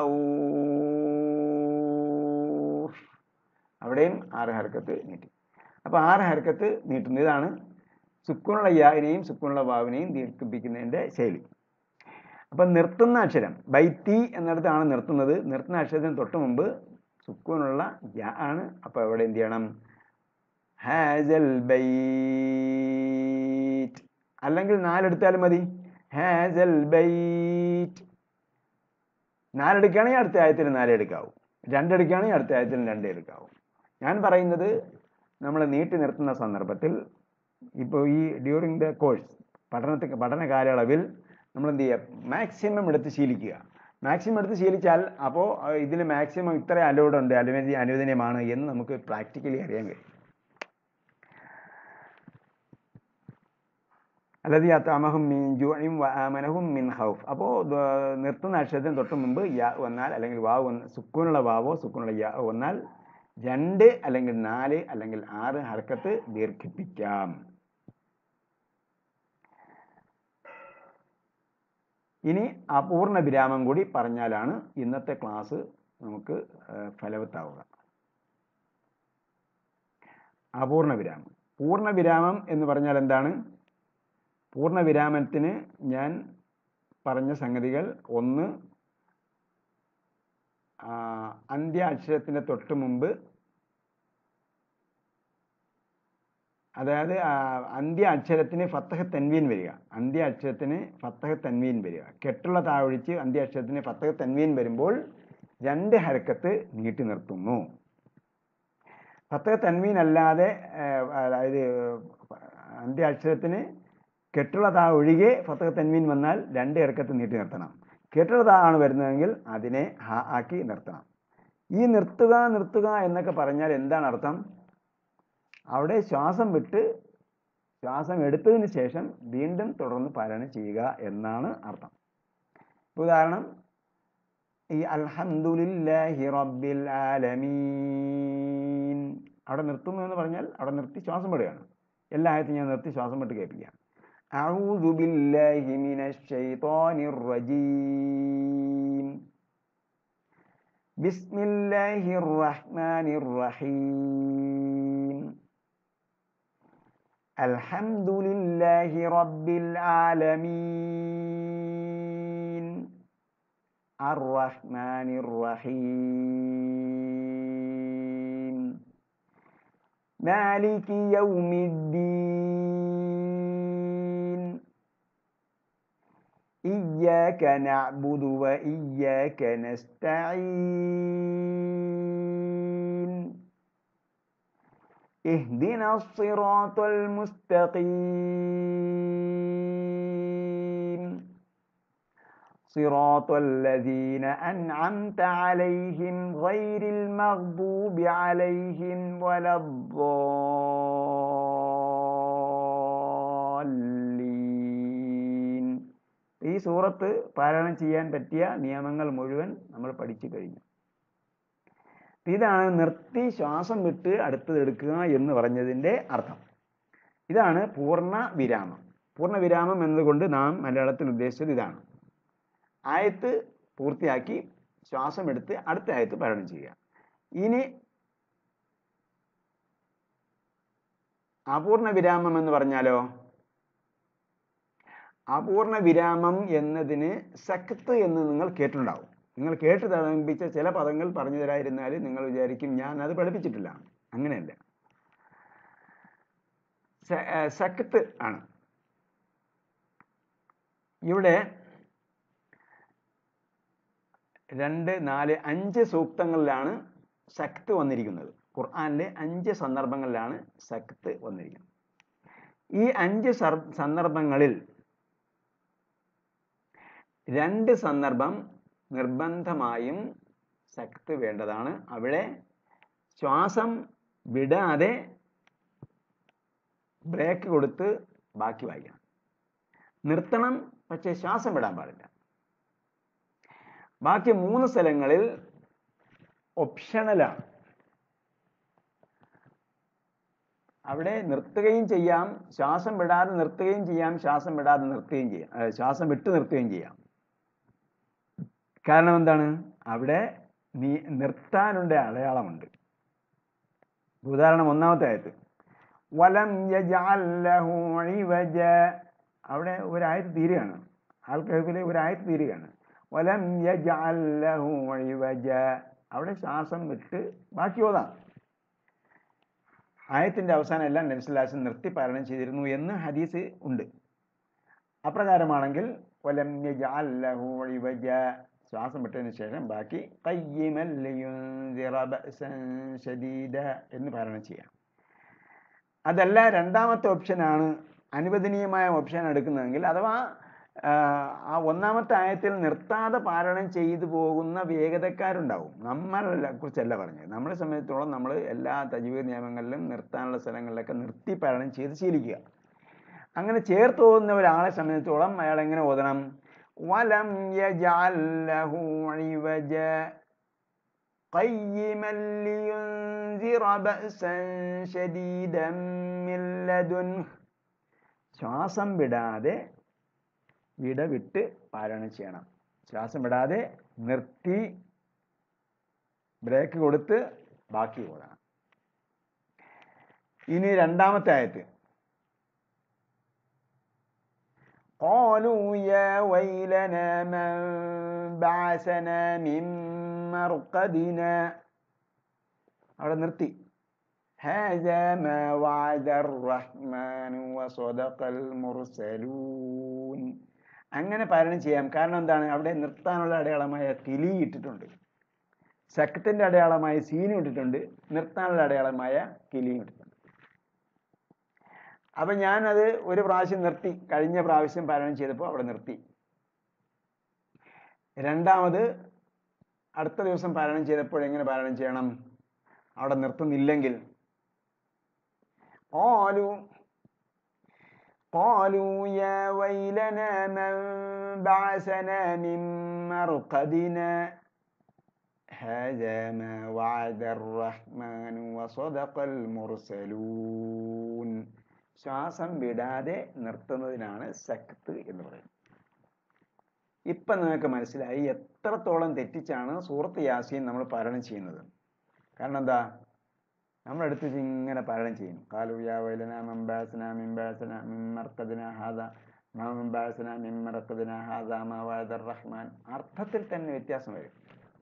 خوف അവിടെയും ആറ് ഹർക്കത്ത് നീട്ടി അപ്പോൾ ആറ് ഹർക്കത്ത് നീട്ടുന്നു ഇതാണ് സുക്കൂണുള്ള യാവിനെയും സുക്കൂണുള്ള വാവിനെയും ദീർഘിപ്പിക്കുന്നതിൻ്റെ ശൈലി അപ്പം നിർത്തുന്ന അക്ഷരം ബൈത്തി എന്നിടത്താണ് നിർത്തുന്നത് നിർത്തുന്ന അക്ഷരത്തിന് തൊട്ട് മുമ്പ് സുക്കൂനുള്ള യാ ആണ് അപ്പോൾ അവിടെ എന്ത് ചെയ്യണം ഹാസൽ ബൈറ്റ് അല്ലെങ്കിൽ നാലെടുത്താലും മതി ഹാസൽ ബൈറ്റ് നാലെടുക്കുകയാണെങ്കിൽ അടുത്ത ആയത്തിൽ നാല് എടുക്കാവൂ രണ്ടെടുക്കുകയാണെങ്കിൽ അടുത്ത ആയത്തിൽ രണ്ട് എടുക്കാവൂ ഞാൻ പറയുന്നത് നമ്മൾ നീട്ടി നിർത്തുന്ന സന്ദർഭത്തിൽ ഇപ്പോൾ ഈ ഡ്യൂറിങ് ദ കോഴ്സ് പഠനത്തിൽ പഠന കാലയളവിൽ നമ്മൾ എന്ത് ചെയ്യുക മാക്സിമം എടുത്ത് ശീലിക്കുക മാക്സിമം എടുത്ത് ശീലിച്ചാൽ അപ്പോൾ ഇതിൽ മാക്സിമം ഇത്ര അലോഡ് ഉണ്ട് അനുവദി അനുവദനീയമാണ് എന്ന് നമുക്ക് പ്രാക്ടിക്കലി അറിയാൻ കഴിയും അല്ലാതെ അത്താമഹും മീൻ ജുഅയും ആമനഹും മിൻ ഹൗഫ് അപ്പോൾ നിർത്തുന്ന അക്ഷരത്തിന് തൊട്ട് മുമ്പ് യാ വന്നാൽ അല്ലെങ്കിൽ വാവ് വന്ന് സുക്കൂനുള്ള വാവോ സുക്കൂനുള്ള യാ വന്നാൽ രണ്ട് അല്ലെങ്കിൽ നാല് അല്ലെങ്കിൽ ആറ് ഹർക്കത്ത് ദീർഘിപ്പിക്കാം ഇനി അപൂർണ വിരാമം കൂടി പറഞ്ഞാലാണ് ഇന്നത്തെ ക്ലാസ് നമുക്ക് ഫലവത്താവുക അപൂർണ വിരാമം പൂർണ്ണ വിരാമം എന്ന് പറഞ്ഞാൽ എന്താണ് പൂർണ്ണ വിരാമത്തിന് ഞാൻ പറഞ്ഞ സംഗതികൾ ഒന്ന് അന്ത്യ അക്ഷരത്തിൻ്റെ തൊട്ട് മുമ്പ് അതായത് അന്ത്യ അക്ഷരത്തിന് ഫത്തഹ തൻവീൻ വരിക അന്ത്യ അക്ഷരത്തിന് ഫത്തഹ തൻവീൻ വരിക കെട്ടുള്ള താഴൊഴിച്ച് അന്ത്യ അക്ഷരത്തിന് ഫത്തഹ തൻവീൻ വരുമ്പോൾ രണ്ട് ഹരക്കത്ത് നീട്ടി നിർത്തുന്നു ഫത്തഹ തൻവീൻ അല്ലാതെ അതായത് അന്ത്യ അക്ഷരത്തിന് കെട്ടുള്ള താ ഒഴികെ ഫത്തഹ തൻവീൻ വന്നാൽ രണ്ട് ഇറക്കത്ത് നീട്ടി നിർത്തണം കെട്ടുള്ള താ ആണ് വരുന്നതെങ്കിൽ അതിനെ ഹ ആക്കി നിർത്തണം ഈ നിർത്തുക നിർത്തുക എന്നൊക്കെ പറഞ്ഞാൽ എന്താണ് അർത്ഥം അവിടെ ശ്വാസം വിട്ട് ശ്വാസം എടുത്തതിന് ശേഷം വീണ്ടും തുടർന്ന് പാരായണം ചെയ്യുക എന്നാണ് അർത്ഥം ഉദാഹരണം ഈ അൽഹംദുലില്ലാഹി റബ്ബിൽ ആലമീൻ അവിടെ നിർത്തുന്നു എന്ന് പറഞ്ഞാൽ അവിടെ നിർത്തി ശ്വാസം വിടുകയാണ് എല്ലാ ആയത്തും ഞാൻ നിർത്തി ശ്വാസം വിട്ട് കേൾപ്പിക്കാം أعوذ بالله من الشيطان الرجيم بسم الله الرحمن الرحيم الحمد لله رب العالمين الرحمن الرحيم مالك يوم الدين إياك نعبد وإياك نستعين اهدنا الصراط المستقيم صراط الذين أنعمت عليهم غير المغضوب عليهم ولا الضالين ഈ സൂറത്ത് പാരായണം ചെയ്യാൻ പറ്റിയ നിയമങ്ങൾ മുഴുവൻ നമ്മൾ പഠിച്ചു കഴിഞ്ഞു ഇതാണ് നിർത്തി ശ്വാസം വിട്ട് അടുത്തത് എടുക്കുക എന്ന് പറഞ്ഞതിൻ്റെ അർത്ഥം ഇതാണ് പൂർണ്ണ വിരാമം പൂർണ്ണ വിരാമം എന്നതുകൊണ്ട് നാം മലയാളത്തിൽ ഉദ്ദേശിച്ചത് ഇതാണ് ആയത്ത് പൂർത്തിയാക്കി ശ്വാസം എടുത്ത് അടുത്ത ആയത്ത് പാരായണം ചെയ്യുക ഇനി അപൂർണ വിരാമം എന്ന് പറഞ്ഞാലോ അപൂർണ വിരാമം എന്നതിന് സക്കത്ത് എന്ന് നിങ്ങൾ കേട്ടിട്ടുണ്ടാവും നിങ്ങൾ കേട്ട് തളമ്പിച്ച ചില പദങ്ങൾ പറഞ്ഞു തരാതിരുന്നാൽ നിങ്ങൾ വിചാരിക്കും ഞാൻ അത് പഠിപ്പിച്ചിട്ടില്ല അങ്ങനെയല്ല സക്കത്ത് ആണ് ഇവിടെ രണ്ട് നാല് അഞ്ച് സൂക്തങ്ങളിലാണ് സക്ത് വന്നിരിക്കുന്നത് ഖുർആാനിലെ അഞ്ച് സന്ദർഭങ്ങളിലാണ് സക്ത് വന്നിരിക്കുന്നത് ഈ അഞ്ച് സന്ദർഭങ്ങളിൽ രണ്ട് സന്ദർഭം നിർബന്ധമായും സക്ത് വേണ്ടതാണ് അവിടെ ശ്വാസം വിടാതെ ബ്രേക്ക് കൊടുത്ത് ബാക്കി വായിക്കണം നിർത്തണം പക്ഷേ ശ്വാസം വിടാൻ പാടില്ല ബാക്കി മൂന്ന് സ്ഥലങ്ങളിൽ ഓപ്ഷണലാണ് അവിടെ നിർത്തുകയും ചെയ്യാം ശ്വാസം വിടാതെ നിർത്തുകയും ചെയ്യാം ശ്വാസം വിടാതെ നിർത്തുകയും ചെയ്യാം ശ്വാസം വിട്ട് നിർത്തുകയും ചെയ്യാം കാരണം എന്താണ് അവിടെ നീ നിർത്താനുള്ള അടയാളമുണ്ട് ഉദാഹരണം ഒന്നാമത്തെ ആയത്ത് വലം അവിടെ ഒരായത്ത് തീരുകയാണ് ആൾക്കാർക്കിലെ ഒരായത്ത് തീരുകയാണ് വലം അവിടെ ശ്വാസം വിട്ട് ബാക്കി ഓതാം ആയത്തിന്റെ അവസാനം എല്ലാം നബ്സുല്ലാസ് നിർത്തി പാരായണം ചെയ്തിരുന്നു എന്ന് ഹദീസ് ഉണ്ട് അപ്രകാരമാണെങ്കിൽ വലം ശ്വാസം വിട്ടതിന് ശേഷം ബാക്കി ഷദീദ എന്ന് പാരായണം ചെയ്യാം അതല്ല രണ്ടാമത്തെ ഓപ്ഷനാണ് അനുവദനീയമായ ഓപ്ഷൻ എടുക്കുന്നതെങ്കിൽ അഥവാ ആ, ആ ഒന്നാമത്തെ ആയത്തിൽ നിർത്താതെ പാരായണം ചെയ്തു പോകുന്ന വേഗതക്കാരുണ്ടാവും നമ്മളെ കുറിച്ചല്ല പറഞ്ഞത് നമ്മളെ സംബന്ധിച്ചോളം നമ്മൾ എല്ലാ തജ്വീദ് നിയമങ്ങളിലും നിർത്താനുള്ള സ്ഥലങ്ങളിലൊക്കെ നിർത്തി പാരായണം ചെയ്ത് ശീലിക്കുക അങ്ങനെ ചേർത്ത് പോകുന്ന ഒരാളെ സംബന്ധിച്ചോളം അയാൾ എങ്ങനെ ഓതണം വലം യജഅൽ ലഹു ഇവജ قيما لينذر بأسا شديدا من لدنه ശ്വാസം വിടാതെ വിടവിട്ട് പാരായണം ചെയ്യണം ശ്വാസം വിടാതെ നിർത്തി ബ്രേക്ക് കൊടുത്ത് ബാക്കി ഓടണം ഇനി രണ്ടാമത്തെ ആയത്ത് قالوا يا ويلنا من بعثنا من مرقدنا അവിടെ നിർത്തി هذا ما وعد الرحمن وصدق المرسلون അങ്ങനെ പാരായണം ചെയ്യാം കാരണം എന്താണ് അവിടെ നിർത്താനുള്ള അടയാളമായ കിലി ഇട്ടിട്ടുണ്ട് ശക്തിന്റെ അടയാളമായ സീനും ഇട്ടിട്ടുണ്ട് നിർത്താനുള്ള അടയാളമായ കിലിയും ഇട്ടിട്ടുണ്ട് അപ്പൊ ഞാനത് ഒരു പ്രാവശ്യം നിർത്തി കഴിഞ്ഞ പ്രാവശ്യം പാരായണം ചെയ്തപ്പോൾ അവിടെ നിർത്തി രണ്ടാമത് അടുത്ത ദിവസം പാരായണം ചെയ്തപ്പോൾ എങ്ങനെ പാരായണം ചെയ്യണം അവിടെ നിർത്തുന്നില്ലെങ്കിൽ قالوا قالوا يا ويلنا من بعثنا من مرقدنا هذا ما وعد الرحمن وصدق المرسلون ശ്വാസം വിടാതെ നിർത്തുന്നതിനാണ് സക്ത് എന്ന് പറയുന്നത് ഇപ്പൊ നിങ്ങൾക്ക് മനസ്സിലായി എത്രത്തോളം തെറ്റിച്ചാണ് സൂറത്ത് യാസീൻ നമ്മൾ പാരായണം ചെയ്യുന്നത് കാരണം എന്താ നമ്മളെടുത്ത് വെച്ച് ഇങ്ങനെ പാരായണം ചെയ്യും കാലു യാ വൈലന മംബാസന മിംബാസന മിമ്മർക്കദിന ഹാദ മംബാസന മിമ്മർക്കദിന ഹാദ മവാദർ റഹ്മാൻ അർത്ഥത്തിൽ തന്നെ വ്യത്യാസം വരും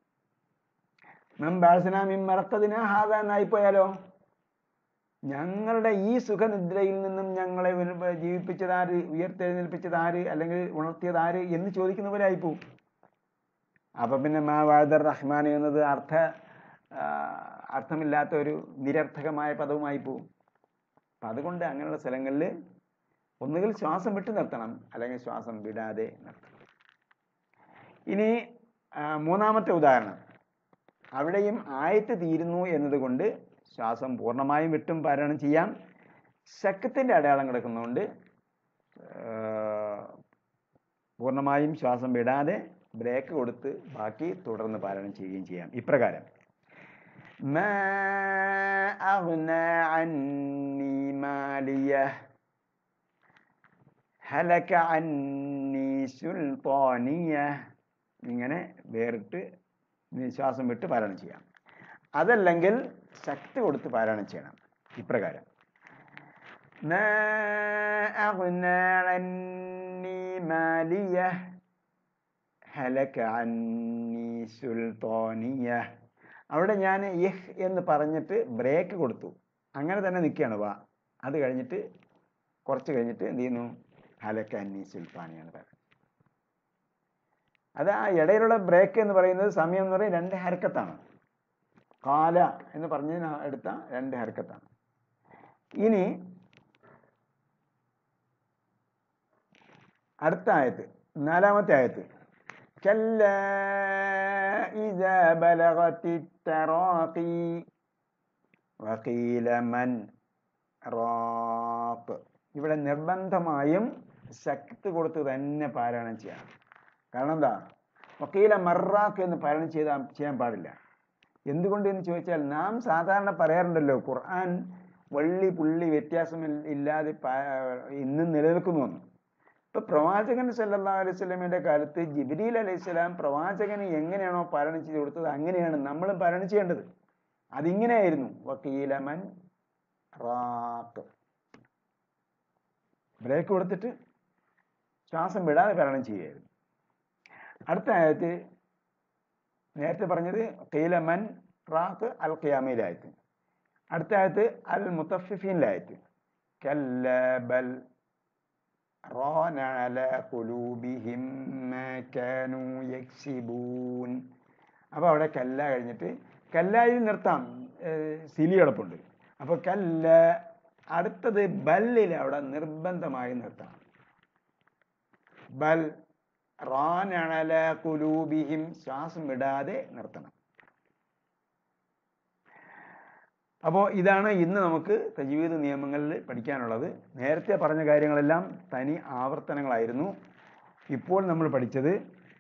മംബാസന മിമ്മർക്കദിന ഹാദ എന്നായി പോയാലോ ഞങ്ങളുടെ ഈ സുഖനിദ്രയിൽ നിന്നും ഞങ്ങളെ ഉയർ- ജീവിപ്പിച്ചതാര് ഉയർത്തെഴുന്നേൽപ്പിച്ചതാര് അല്ലെങ്കിൽ ഉണർത്തിയതാര് എന്ന് ചോദിക്കുന്ന പോലെ ആയിപ്പോവും അപ്പൊ പിന്നെ മാ വാദർ റഹ്മാൻ എന്നത് അർത്ഥ ആ, അർത്ഥമില്ലാത്ത ഒരു നിരർത്ഥകമായ പദവുമായി പോവും അപ്പൊ അതുകൊണ്ട് അങ്ങനെയുള്ള സ്ഥലങ്ങളിൽ ഒന്നുകിൽ ശ്വാസം വിട്ട് നിർത്തണം അല്ലെങ്കിൽ ശ്വാസം വിടാതെ നിർത്തണം ഇനി ആ, മൂന്നാമത്തെ ഉദാഹരണം അവിടെയും ആയത്ത് തീരുന്നു എന്നതുകൊണ്ട് ശ്വാസം പൂർണ്ണമായും വിട്ടും പാരായണം ചെയ്യാം ശക്തിൻ്റെ അടയാളം കിടക്കുന്നതുകൊണ്ട് ആ, പൂർണ്ണമായും ശ്വാസം വിടാതെ ബ്രേക്ക് കൊടുത്ത് ബാക്കി തുടർന്ന് പാരായണം ചെയ്യുകയും ചെയ്യാം ഇപ്രകാരം ما أغنى عني ماليه هلك عني سلطانيه ഇങ്ങനെ വേറിട്ട് ശ്വാസം വിട്ട് പാരായണം ചെയ്യാം അതല്ലെങ്കിൽ ശക്തി കൊടുത്ത് പാരായണം ചെയ്യണം ഇപ്രകാരം ما أغنى عني ماليه هلك عني سلطانيه അവിടെ ഞാൻ യഹ് എന്ന് പറഞ്ഞിട്ട് ബ്രേക്ക് കൊടുത്തു അങ്ങനെ തന്നെ നിൽക്കുകയാണ് വാ അത് കഴിഞ്ഞിട്ട് കുറച്ച് കഴിഞ്ഞിട്ട് എന്ത് ചെയ്യുന്നു ഹലക്ക അന്നി സുൽത്താനിയാണ് പറയുന്നത് അത് ആ ഇടയിലുള്ള ബ്രേക്ക് എന്ന് പറയുന്നത് സമയം എന്ന് പറയുന്നത് രണ്ട് ഹരക്കത്താണ് കാല എന്ന് പറഞ്ഞതിന് എടുത്ത രണ്ട് ഹരക്കത്താണ് ഇനി അടുത്ത ആയത്ത് നാലാമത്തെ ആയത്ത് كلا إذا بلغت التراقي وقيل من راق ഇവിടെ നിർബന്ധമായും ശക്തി കൊടുത്ത് തന്നെ പാരായണം ചെയ്യണം കാരണം എന്താ വക്കീല മറാക്ക് എന്ന് പാരായണം ചെയ്താ ചെയ്യാൻ പാടില്ല എന്തുകൊണ്ട് എന്ന് ചോദിച്ചാൽ നാം സാധാരണ പറയാറുണ്ടല്ലോ ഖുർആൻ വള്ളി പുള്ളി വ്യത്യാസം ഇല്ലാതെ പാ- ഇന്നും നിലനിൽക്കുന്നു എന്ന് ഇപ്പൊ പ്രവാചകൻ സല്ലല്ലാഹു അലൈഹി സ്വലമിന്റെ കാലത്ത് ജിബ്രീൽ അലൈഹി സ്വലാം പ്രവാചകന് എങ്ങനെയാണോ പാരായണം ചെയ്ത് കൊടുത്തത് അങ്ങനെയാണ് നമ്മളും പാരായണം ചെയ്യേണ്ടത് അതിങ്ങനെയായിരുന്നു വക്കീലമൻ റാക്ക് ബ്രേക്ക് കൊടുത്തിട്ട് ശ്വാസം വിടാതെ പാരായണം ചെയ്യുകയായിരുന്നു അടുത്ത ആയത്ത് നേരത്തെ പറഞ്ഞത് കീലമൻ റാക്ക് അൽ ഖിയാമയിലായത്ത് അടുത്ത ആയത്ത് അൽ മുത്തഫിഫീനിലായത്ത് കല്ല ബൽ ران على قلوبهم ما كانوا يكسبون അപ്പോൾ അവിടെ കല്ല കഴിഞ്ഞിട്ട് കല്ലായി നിർത്താം ഏർ സിലി കിടപ്പുണ്ട് അപ്പോൾ കല്ല അടുത്തത് ബല്ലിൽ അവിടെ നിർബന്ധമായി നിർത്തണം ബൽ റാനല കുലൂബിഹിം ശ്വാസം വിടാതെ നിർത്തണം അപ്പോൾ ഇതാണ് ഇന്ന് നമുക്ക് തജീവീദ് നിയമങ്ങളിൽ പഠിക്കാനുള്ളത് നേരത്തെ പറഞ്ഞ കാര്യങ്ങളെല്ലാം തനി ആവർത്തനങ്ങളായിരുന്നു ഇപ്പോൾ നമ്മൾ പഠിച്ചത്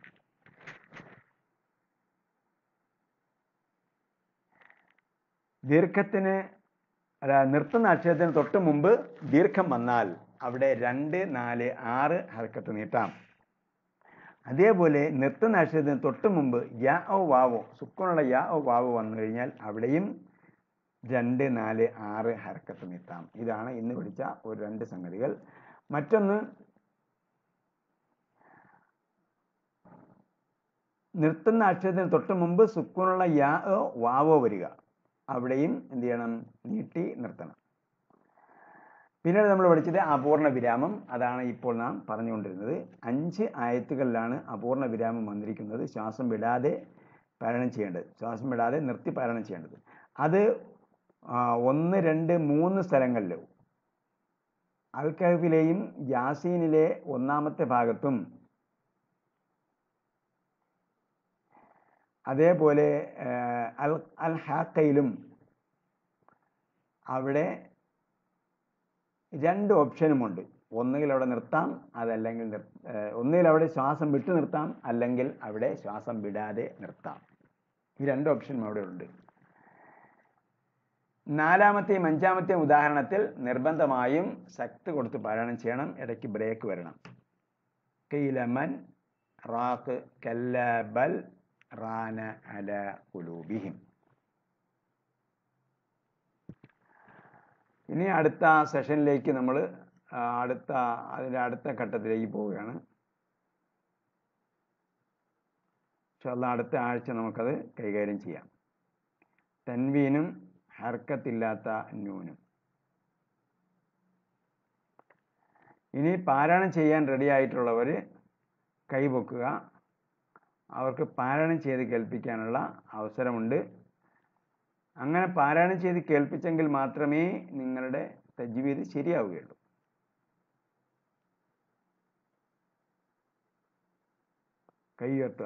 ദീർഘത്തിന് അല്ല നിർത്തുന്ന അക്ഷരത്തിന് തൊട്ട് മുമ്പ് ദീർഘം വന്നാൽ അവിടെ രണ്ട് നാല് ആറ് ഹർക്കത്ത് നീട്ടാം അതേപോലെ നിർത്തുന്ന അക്ഷരത്തിന് തൊട്ട് മുമ്പ് യാ ഓ വാവോ സുക്കോണുള്ള യാ ഓ വാവോ വന്നു കഴിഞ്ഞാൽ അവിടെയും രണ്ട് നാല് ആറ് ഹർക്കത്ത് നീട്ടാം ഇതാണ് ഇന്ന് പഠിച്ച ഒരു രണ്ട് സംഗതികൾ മറ്റൊന്ന് നിർത്തുന്ന അക്ഷരത്തിന് തൊട്ട് മുമ്പ് സുക്കൂണുള്ള യാ ഓ വാവോ വരിക അവിടെയും എന്ത് ചെയ്യണം നീട്ടി നിർത്തണം പിന്നീട് നമ്മൾ പഠിച്ചത് അപൂർണ വിരാമം അതാണ് ഇപ്പോൾ നാം പറഞ്ഞുകൊണ്ടിരുന്നത് അഞ്ച് ആയത്തുകളിലാണ് അപൂർണ വിരാമം വന്നിരിക്കുന്നത് ശ്വാസം വിടാതെ പാരായണം ചെയ്യേണ്ടത് ശ്വാസം വിടാതെ നിർത്തി പാരായണം ചെയ്യേണ്ടത് അത് ആ, ഒന്ന് രണ്ട് മൂന്ന് സ്ഥലങ്ങളിൽ അൽ കഹഫിലെയും യാസീനിലെ ഒന്നാമത്തെ ഭാഗത്തും അതേപോലെ ആ, അൽ അൽ ഹാക്കയിലും അവിടെ രണ്ട് ഓപ്ഷനുമുണ്ട് ഒന്നുകിൽ അവിടെ നിർത്താം അതല്ലെങ്കിൽ നിർ ഏഹ് ഒന്നുകിൽ അവിടെ ശ്വാസം വിട്ടു നിർത്താം അല്ലെങ്കിൽ അവിടെ ശ്വാസം വിടാതെ നിർത്താം ഈ രണ്ട് ഓപ്ഷനും അവിടെ ഉണ്ട് നാലാമത്തെയും അഞ്ചാമത്തെയും ഉദാഹരണത്തിൽ നിർബന്ധമായും ശക്തി കൊടുത്ത് പാരായണം ചെയ്യണം ഇടയ്ക്ക് ബ്രേക്ക് വരണം കൈലമൻ റാഖ് കല്ലബൽ റാന അല കുലൂബിഹിം ഇനി അടുത്ത സെഷനിലേക്ക് നമ്മൾ അടുത്ത അതിൻ്റെ അടുത്ത ഘട്ടത്തിലേക്ക് പോവുകയാണ് ഇൻഷാല്ലാ അടുത്ത ആഴ്ച നമുക്കത് കൈകാര്യം ചെയ്യാം തൻവീനും ഹർക്കത്തില്ലാത്ത നൂനും ഇനി പാരായണം ചെയ്യാൻ റെഡി ആയിട്ടുള്ളവർ കൈപൊക്കുക അവർക്ക് പാരായണം ചെയ്ത് കേൾപ്പിക്കാനുള്ള അവസരമുണ്ട് അങ്ങനെ പാരായണം ചെയ്ത് കേൾപ്പിച്ചെങ്കിൽ മാത്രമേ നിങ്ങളുടെ തജ്വീദ് ശരിയാവുകയുള്ളൂ കൈ ഉയർത്തുക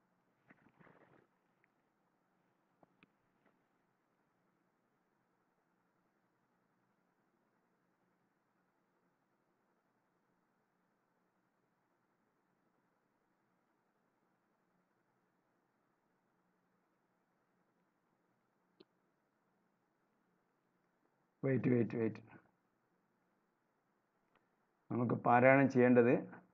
വെയിറ്റ് വെയിറ്റ് വെയിറ്റ് നമുക്ക് പാരായണം ചെയ്യേണ്ടത്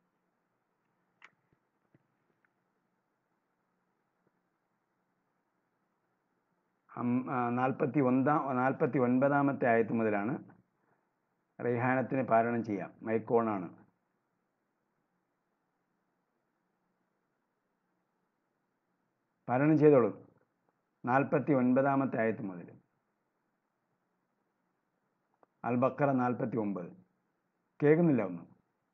നാൽപ്പത്തി ഒന്നാം നാൽപ്പത്തി ഒൻപതാമത്തെ ആയത്ത് മുതലാണ് റൈഹാനത്തിന് പാരായണം ചെയ്യാം മൈക്കോണാണ് പാരായണം ചെയ്തോളൂ നാൽപ്പത്തി ഒൻപതാമത്തെ ആയത്ത് മുതൽ അൽ ബക്കറ നാൽപ്പത്തി ഒമ്പത് കേൾക്കുന്നില്ല ഒന്നും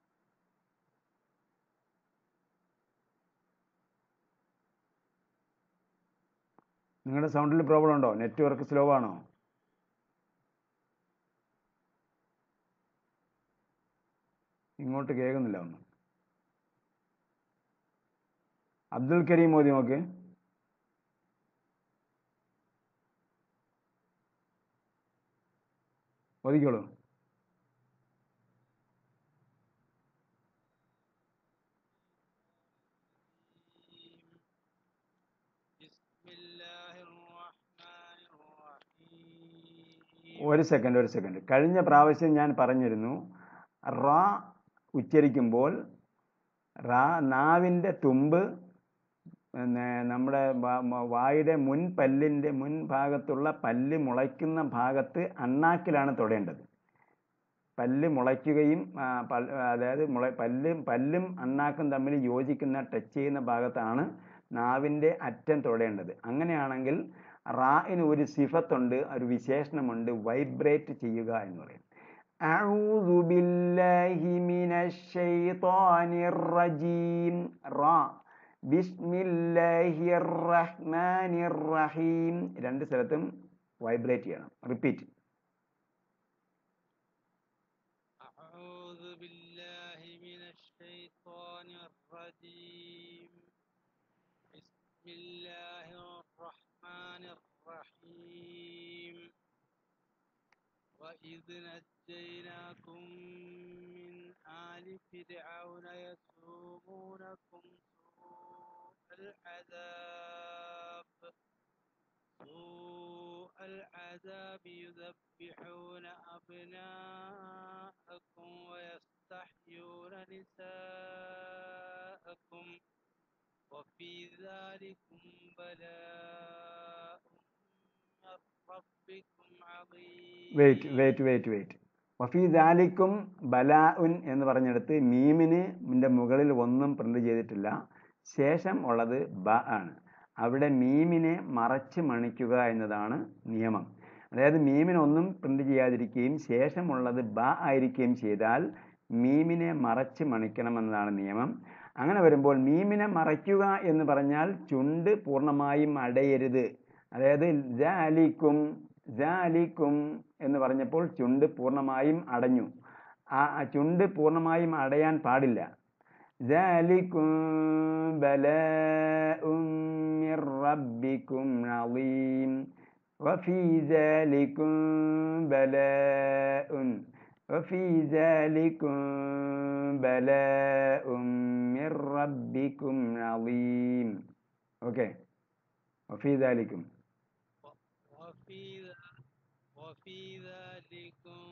നിങ്ങളുടെ സൗണ്ടിൽ പ്രോബ്ലം ഉണ്ടോ നെറ്റ്വർക്ക് സ്ലോ ആണോ ഇങ്ങോട്ട് കേൾക്കുന്നില്ല ഒന്നും അബ്ദുൽ കരീം മോദി നോക്ക് ഒതുക്കോളൂ بسم الله الرحمن الرحيم ഒരു സെക്കൻഡ് ഒരു സെക്കൻഡ് കഴിഞ്ഞ പ്രാവശ്യം ഞാൻ പറഞ്ഞിരുന്നു റാ ഉച്ചരിക്കുമ്പോൾ റാ നാവിൻ്റെ തുമ്പ് പിന്നെ നമ്മുടെ വാ- മ- വായുടെ മുൻ പല്ലിൻ്റെ മുൻ ഭാഗത്തുള്ള പല്ല് മുളയ്ക്കുന്ന ഭാഗത്ത് അണ്ണാക്കിലാണ് തൊടേണ്ടത് പല്ല് മുളയ്ക്കുകയും ആ, പൽ- അതായത് മുള പല്ലും പല്ലും അണ്ണാക്കും തമ്മിൽ യോജിക്കുന്ന ടച്ച് ചെയ്യുന്ന ഭാഗത്താണ് നാവിൻ്റെ അറ്റം തൊടേണ്ടത് അങ്ങനെയാണെങ്കിൽ റായിന് ഒരു സിഫത്തുണ്ട് ഒരു വിശേഷണമുണ്ട് വൈബ്രേറ്റ് ചെയ്യുക എന്ന് പറയും أعوذ بالله من الشيطان الرجيم റാ ബിസ്മില്ലാഹി റഹ്മാനി റഹീം രണ്ട് സ്ഥലത്തും വൈബ്രേറ്റ് ചെയ്യണം repeat بسم الله الرحمن الرحيم وإذ نجيناكم من آل فرعون يسومونكم سوء العذاب سوء العذاب يذبحون أبناءكم ويستحيون نساءكم وفي ذلكم بلاء من ربكم عظيم wait wait wait wait വഫീ ദാലിക്കും ബലാഉൻ എന്ന് പറഞ്ഞെടുത്ത് മീമിന് ന്റെ മുകളിൽ ഒന്നും പ്രിന്റ് ചെയ്തിട്ടില്ല ശേഷം ഉള്ളത് ബ ആണ് അവിടെ മീമിനെ മറച്ച് മണിക്കുക എന്നതാണ് നിയമം അതായത് മീമിന് ഒന്നും പ്രിന്റ് ചെയ്യാതിരിക്കുകയും ശേഷമുള്ളത് ബ ആയിരിക്കുകയും ചെയ്താൽ മീമിനെ മറച്ച് മണിക്കണം എന്നതാണ് നിയമം അങ്ങനെ വരുമ്പോൾ മീമിനെ മറയ്ക്കുക എന്ന് പറഞ്ഞാൽ ചുണ്ട് പൂർണ്ണമായും അടയരുത് അതായത് ജാലിക്കും ജാലിക്കും എന്ന് പറഞ്ഞപ്പോൾ ചുണ്ട് പൂർണ്ണമായും അടഞ്ഞു ആ ആ ചുണ്ട് പൂർണ്ണമായും അടയാൻ പാടില്ല ജാലിക്കും ബലാഉം മിർ റബ്ബിക്കും അളീം وفي ذلكم بلاء وفي ذلكم بلاء من ربكم عظيم اوكي وفي ذلكم وفي ذ- وفي ذلكم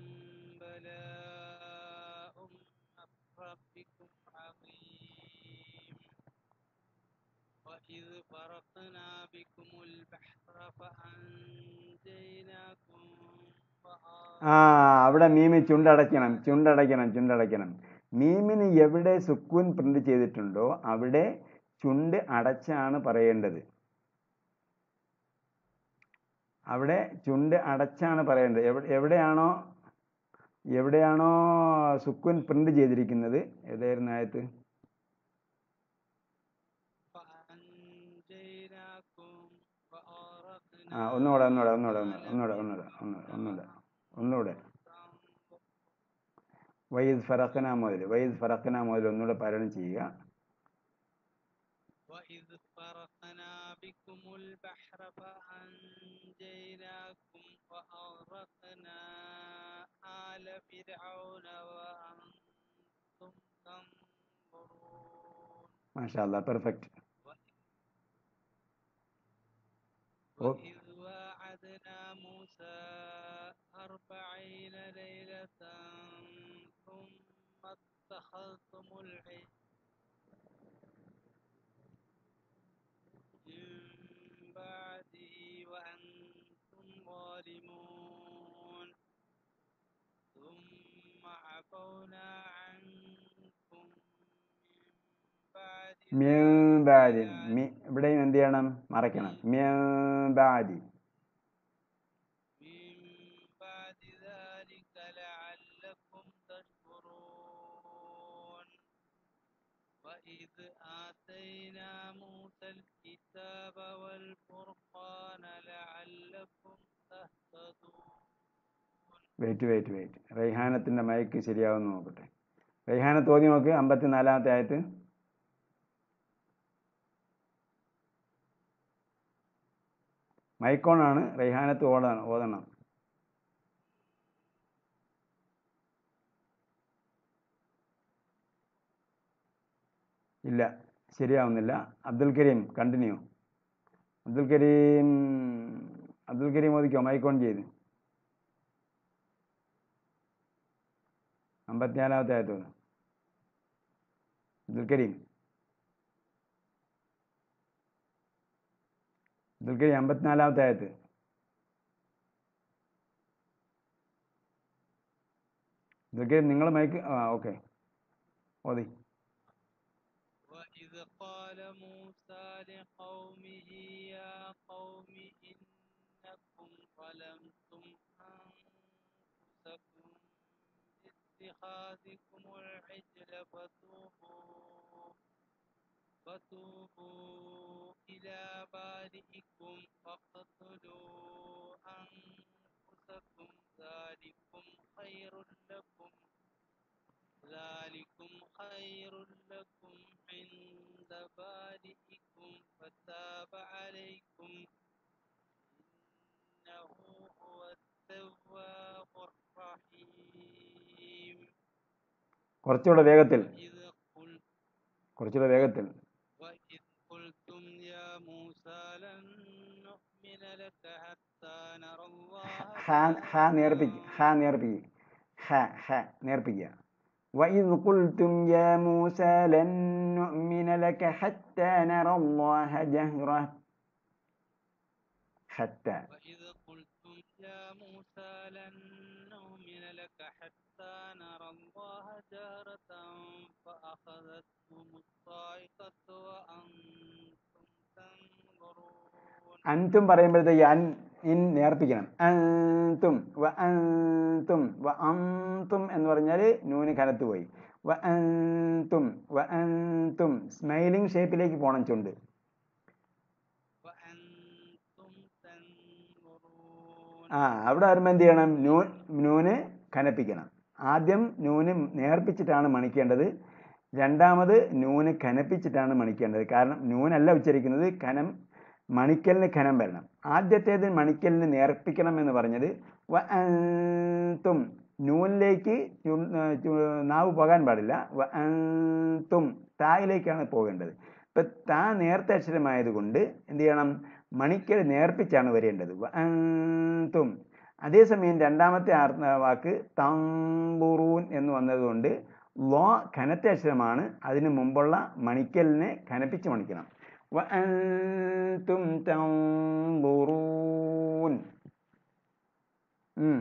بلاء من ربكم عظيم وإذ فرقنا بكم البحر فأنجيناكم ആ അവിടെ മീമി ചുണ്ടടയ്ക്കണം ചുണ്ടടയ്ക്കണം ചുണ്ടടയ്ക്കണം മീമിന് എവിടെ സുക്കൂൻ പ്രിന്റ് ചെയ്തിട്ടുണ്ടോ അവിടെ ചുണ്ട് അടച്ചാണ് പറയേണ്ടത് അവിടെ ചുണ്ട് അടച്ചാണ് പറയേണ്ടത് എവിടെ എവിടെയാണോ എവിടെയാണോ സുക്കൂൻ പ്രിന്റ് ചെയ്തിരിക്കുന്നത് ഏതായിരുന്നു ആയത്ത് فأنجيناكم وأغرقنا ആ ഒന്നുകൂടെ ഒന്നുകൂടെ ഒന്നുകൂടെ ഒന്നുകൂടെ ഒന്നുകൂടെ ഒന്നുകൂടെ ഒന്നുകൂടെ ഒന്നുകൂടെ വൈദ് ഫറഖന മുതൽ വൈദ് ഫറഖന മുതൽ ഒന്നുകൂടെ പാരായണം ചെയ്യുക وإذ فرقنا بكم البحر فأنجيناكم وأغرقنا آل فرعون وأنتم تنظرون മാഷാ അല്ലാ പെർഫെക്റ്റ് وإذ واعدنا موسى أربعين ليلة ثم اتخذتم العجل من بعده وأنتم ظالمون ثم عفونا عنكم من بعد മ്യാബാദി ഇവിടെയും എന്ത് ചെയ്യണം മറയ്ക്കണം മ്യാബാദി من بعد ذلك لعلكم تشكرون وإذ آتينا موسى الكتاب والفرقان لعلكم تهتدون വെയിറ്റ് വെയിറ്റ് വെയിറ്റ് റൈഹാനത്തിൻ്റെ മയക്ക് ശരിയാവുമെന്ന് നോക്കട്ടെ റൈഹാന തോന്നി നോക്ക് അമ്പത്തിനാലാമത്തെ ആയത്ത് മൈക്കോണാണ് റൈഹാനത്ത് ഓടണം ഓതണം ഇല്ല ശരിയാവുന്നില്ല അബ്ദുൽ കരീം കണ്ടിന്യൂ അബ്ദുൽ കരീം അബ്ദുൽ കരീം ഓദിക്കോ മൈക്കോൺ ചെയ്ത് അമ്പത്തിനാലാമത്തെ ആയത്ത് തോന്നുന്നു അബ്ദുൽ കരീം അബ്ദുൽ കരീം അമ്പത്തിനാലാമത്തെ ആയത്ത് അബ്ദുൽ കരീം നിങ്ങൾ മൈക്ക് ആ ഓക്കെ ഓതി وإذ قال موسى لقومه يا قوم إنكم ظلمتم أنفسكم باتخاذكم العجل فتوبوا فتوبوا إلى بارئكم فاقتلوا أنفسكم ذلكم خير لكم ذلكم خير لكم عند بارئكم تاب عليكم إنه هو التواب الرحيم കുറച്ചുകൂടെ വേഗത്തിൽ إذ قلت കുറച്ചുകൂടെ വേഗത്തിൽ وإذ قلتم يا موسى لن نؤمن لك حتى نرى الله ഹ ഹ നേർപ്പിക്കുക ഹ നേർപ്പിക്കുക ഹ ഹ നേർപ്പിക്കുക وإذ قلتم يا موسى لن نؤمن لك حتى نرى الله جهرة حتى وإذ قلتم يا موسى لن نؤمن لك حتى نرى الله جهرة فأخذتكم الصاعقة وأنتم تنظرون അൻതും പറയുമ്പോഴത്തേക്ക് അൻ ഇൻ നേർപ്പിക്കണം അൻതും വ അൻതും വ അന്തും എന്ന് പറഞ്ഞാൽ നൂന് കനത്ത് പോയി വ അൻതും വ അൻതും സ്മൈലിംഗ് ഷേപ്പിലേക്ക് പോണം ചുണ്ട് وأنتم تنظرون ആ അവിടെ വരുമ്പോൾ എന്ത് ചെയ്യണം നൂ നൂന് കനപ്പിക്കണം ആദ്യം നൂന് നേർപ്പിച്ചിട്ടാണ് മണിക്കേണ്ടത് രണ്ടാമത് നൂന് കനപ്പിച്ചിട്ടാണ് മണിക്കേണ്ടത് കാരണം നൂനല്ല ഉച്ചരിക്കുന്നത് കനം മണിക്കലിന് ഖനം വരണം ആദ്യത്തേത് മണിക്കലിന് നേർപ്പിക്കണം എന്ന് പറഞ്ഞത് വ അൻതും നൂനിലേക്ക് ചു- ചു- നാവ് പോകാൻ പാടില്ല വ അൻതും തായിലേക്കാണ് പോകേണ്ടത് ഇപ്പം താ നേർത്ത അക്ഷരമായതുകൊണ്ട് എന്ത് ചെയ്യണം മണിക്കൽ നേർപ്പിച്ചാണ് വരേണ്ടത് വ അൻതും അതേസമയം രണ്ടാമത്തെ ആർ- വാക്ക് തമ്പുറൂൻ എന്ന് വന്നതുകൊണ്ട് ലോ ഖനത്ത അക്ഷരമാണ് അതിന് മുമ്പുള്ള മണിക്കലിനെ ഖനപ്പിച്ച് മണിക്കണം وأنتم تنظرون ഉം.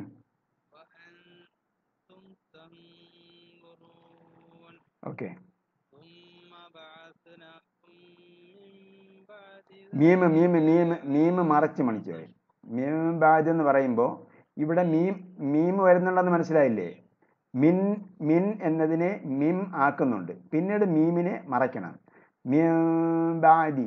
وأنتم تنظرون ഓക്കെ ثم بعثناكم من بعد മീമ് മീമ് മീമ് മീമ് മറച്ച് മണിച്ചു മീം ബാജ് എന്ന് പറയുമ്പോൾ ഇവിടെ മീം മീം വരുന്നുണ്ടെന്ന് മനസ്സിലായില്ലേ മിൻ മിൻ എന്നതിനെ മിം ആക്കുന്നുണ്ട് പിന്നീട് മീമിനെ മറയ്ക്കണം മീം ബാദി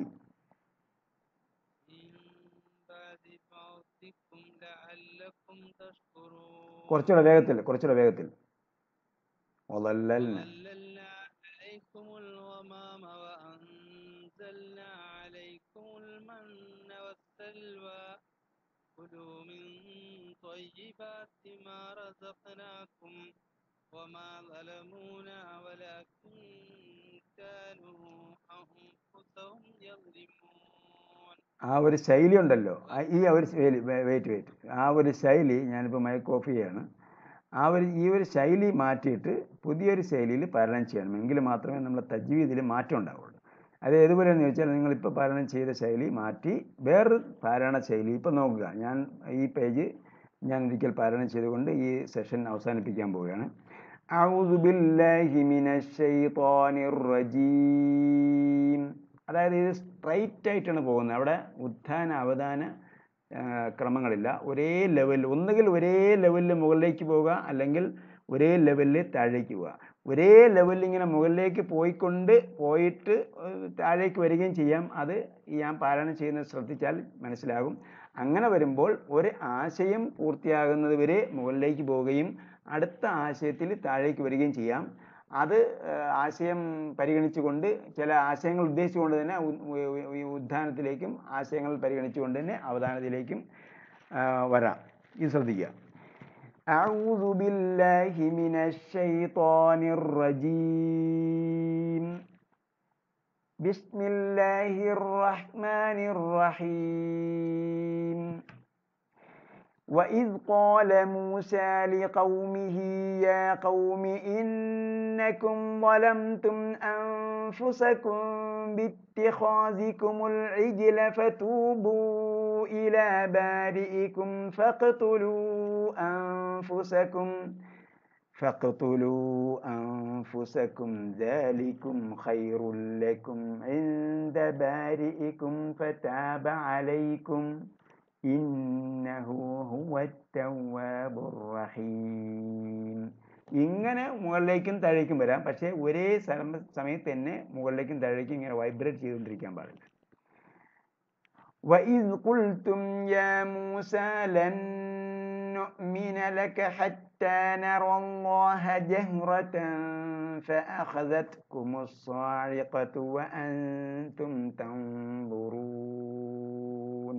من بعد موتكم لعلكم تشكرون കുറച്ചുകൂടെ വേഗത്തിൽ കുറച്ചുകൂടെ വേഗത്തിൽ ഒലല്ലല്ല وظللنا عليكم الغمام وأنزلنا عليكم المن والسلوى كلوا من طيبات ما رزقناكم وما ظلمونا ولكن كانوا أنفسهم يظلمون ആ ഒരു ശൈലി ഉണ്ടല്ലോ ആ ഈ ഒരു ശൈലി വെയിറ്റ് വെയിറ്റ് ആ ഒരു ശൈലി ഞാനിപ്പോൾ മൈക്ക് ഓഫ് ചെയ്യാണ് ആ ഒരു ഈ ഒരു ശൈലി മാറ്റിയിട്ട് പുതിയൊരു ശൈലിയിൽ പാരായണം ചെയ്യണം എങ്കിൽ മാത്രമേ നമ്മുടെ തജ്വീദിൽ മാറ്റം ഉണ്ടാവുള്ളൂ അത് ഏതുപോലെയെന്ന് ചോദിച്ചാൽ നിങ്ങളിപ്പോൾ പാരായണം ചെയ്ത ശൈലി മാറ്റി വേറൊരു പാരായണ ശൈലി ഇപ്പം നോക്കുക ഞാൻ ഈ പേജ് ഞാൻ ഒരിക്കൽ പാരായണം ചെയ്തുകൊണ്ട് ഈ സെഷൻ അവസാനിപ്പിക്കാൻ പോവുകയാണ് أعوذ بالله من الشيطان الرجيم അതായത് ഇത് സ്ട്രൈറ്റ് ആയിട്ടാണ് പോകുന്നത് അവിടെ ഉത്ഥാന അവധാന ആ, ക്രമങ്ങളില്ല ഒരേ ലെവലിൽ ഒന്നുകിൽ ഒരേ ലെവലിൽ മുകളിലേക്ക് പോവുക അല്ലെങ്കിൽ ഒരേ ലെവലിൽ താഴേക്ക് പോവുക ഒരേ ലെവലിൽ ഇങ്ങനെ മുകളിലേക്ക് പോയിക്കൊണ്ട് പോയിട്ട് ഏഹ്, താഴേക്ക് വരികയും ചെയ്യാം അത് ഈ ഞാൻ പാരായണം ചെയ്യുന്നത് ശ്രദ്ധിച്ചാൽ മനസ്സിലാകും അങ്ങനെ വരുമ്പോൾ ഒരു ആശയം പൂർത്തിയാകുന്നത് വരെ മുകളിലേക്ക് പോവുകയും അടുത്ത ആശയത്തിൽ താഴേക്ക് വരികയും ചെയ്യാം അത് ഏഹ്, ആശയം പരിഗണിച്ചുകൊണ്ട് ചില ആശയങ്ങൾ ഉദ്ദേശിച്ചുകൊണ്ട് തന്നെ ഉ- ഉ- ഈ ഉദ്ധാനത്തിലേക്കും ആശയങ്ങൾ പരിഗണിച്ചുകൊണ്ട് തന്നെ അവധാനത്തിലേക്കും ആ, വരാം ഇത് ശ്രദ്ധിക്കുക أعوذ بالله من الشيطان الرجيم بسم الله الرحمن الرحيم وإذ قال موسى لقومه يا قوم إنكم ظلمتم أنفسكم باتخاذكم العجل فتوبوا إلى بارئكم فاقتلوا أنفسكم فاقتلوا أنفسكم ذلكم خير لكم عند بارئكم فتاب عليكم إنه هو التواب الرحيم ഇങ്ങനെ മുകളിലേക്കും താഴേക്കും വരാം പക്ഷേ ഒരേ സമ- സമയത്ത് തന്നെ മുകളിലേക്കും താഴേക്കും ഇങ്ങനെ വൈബ്രേറ്റ് ചെയ്തുകൊണ്ടിരിക്കാൻ പാടില്ല وإذ قلتم يا موسى لن نؤمن لك حتى نرى الله جهرة فأخذتكم الصاعقة وأنتم تنظرون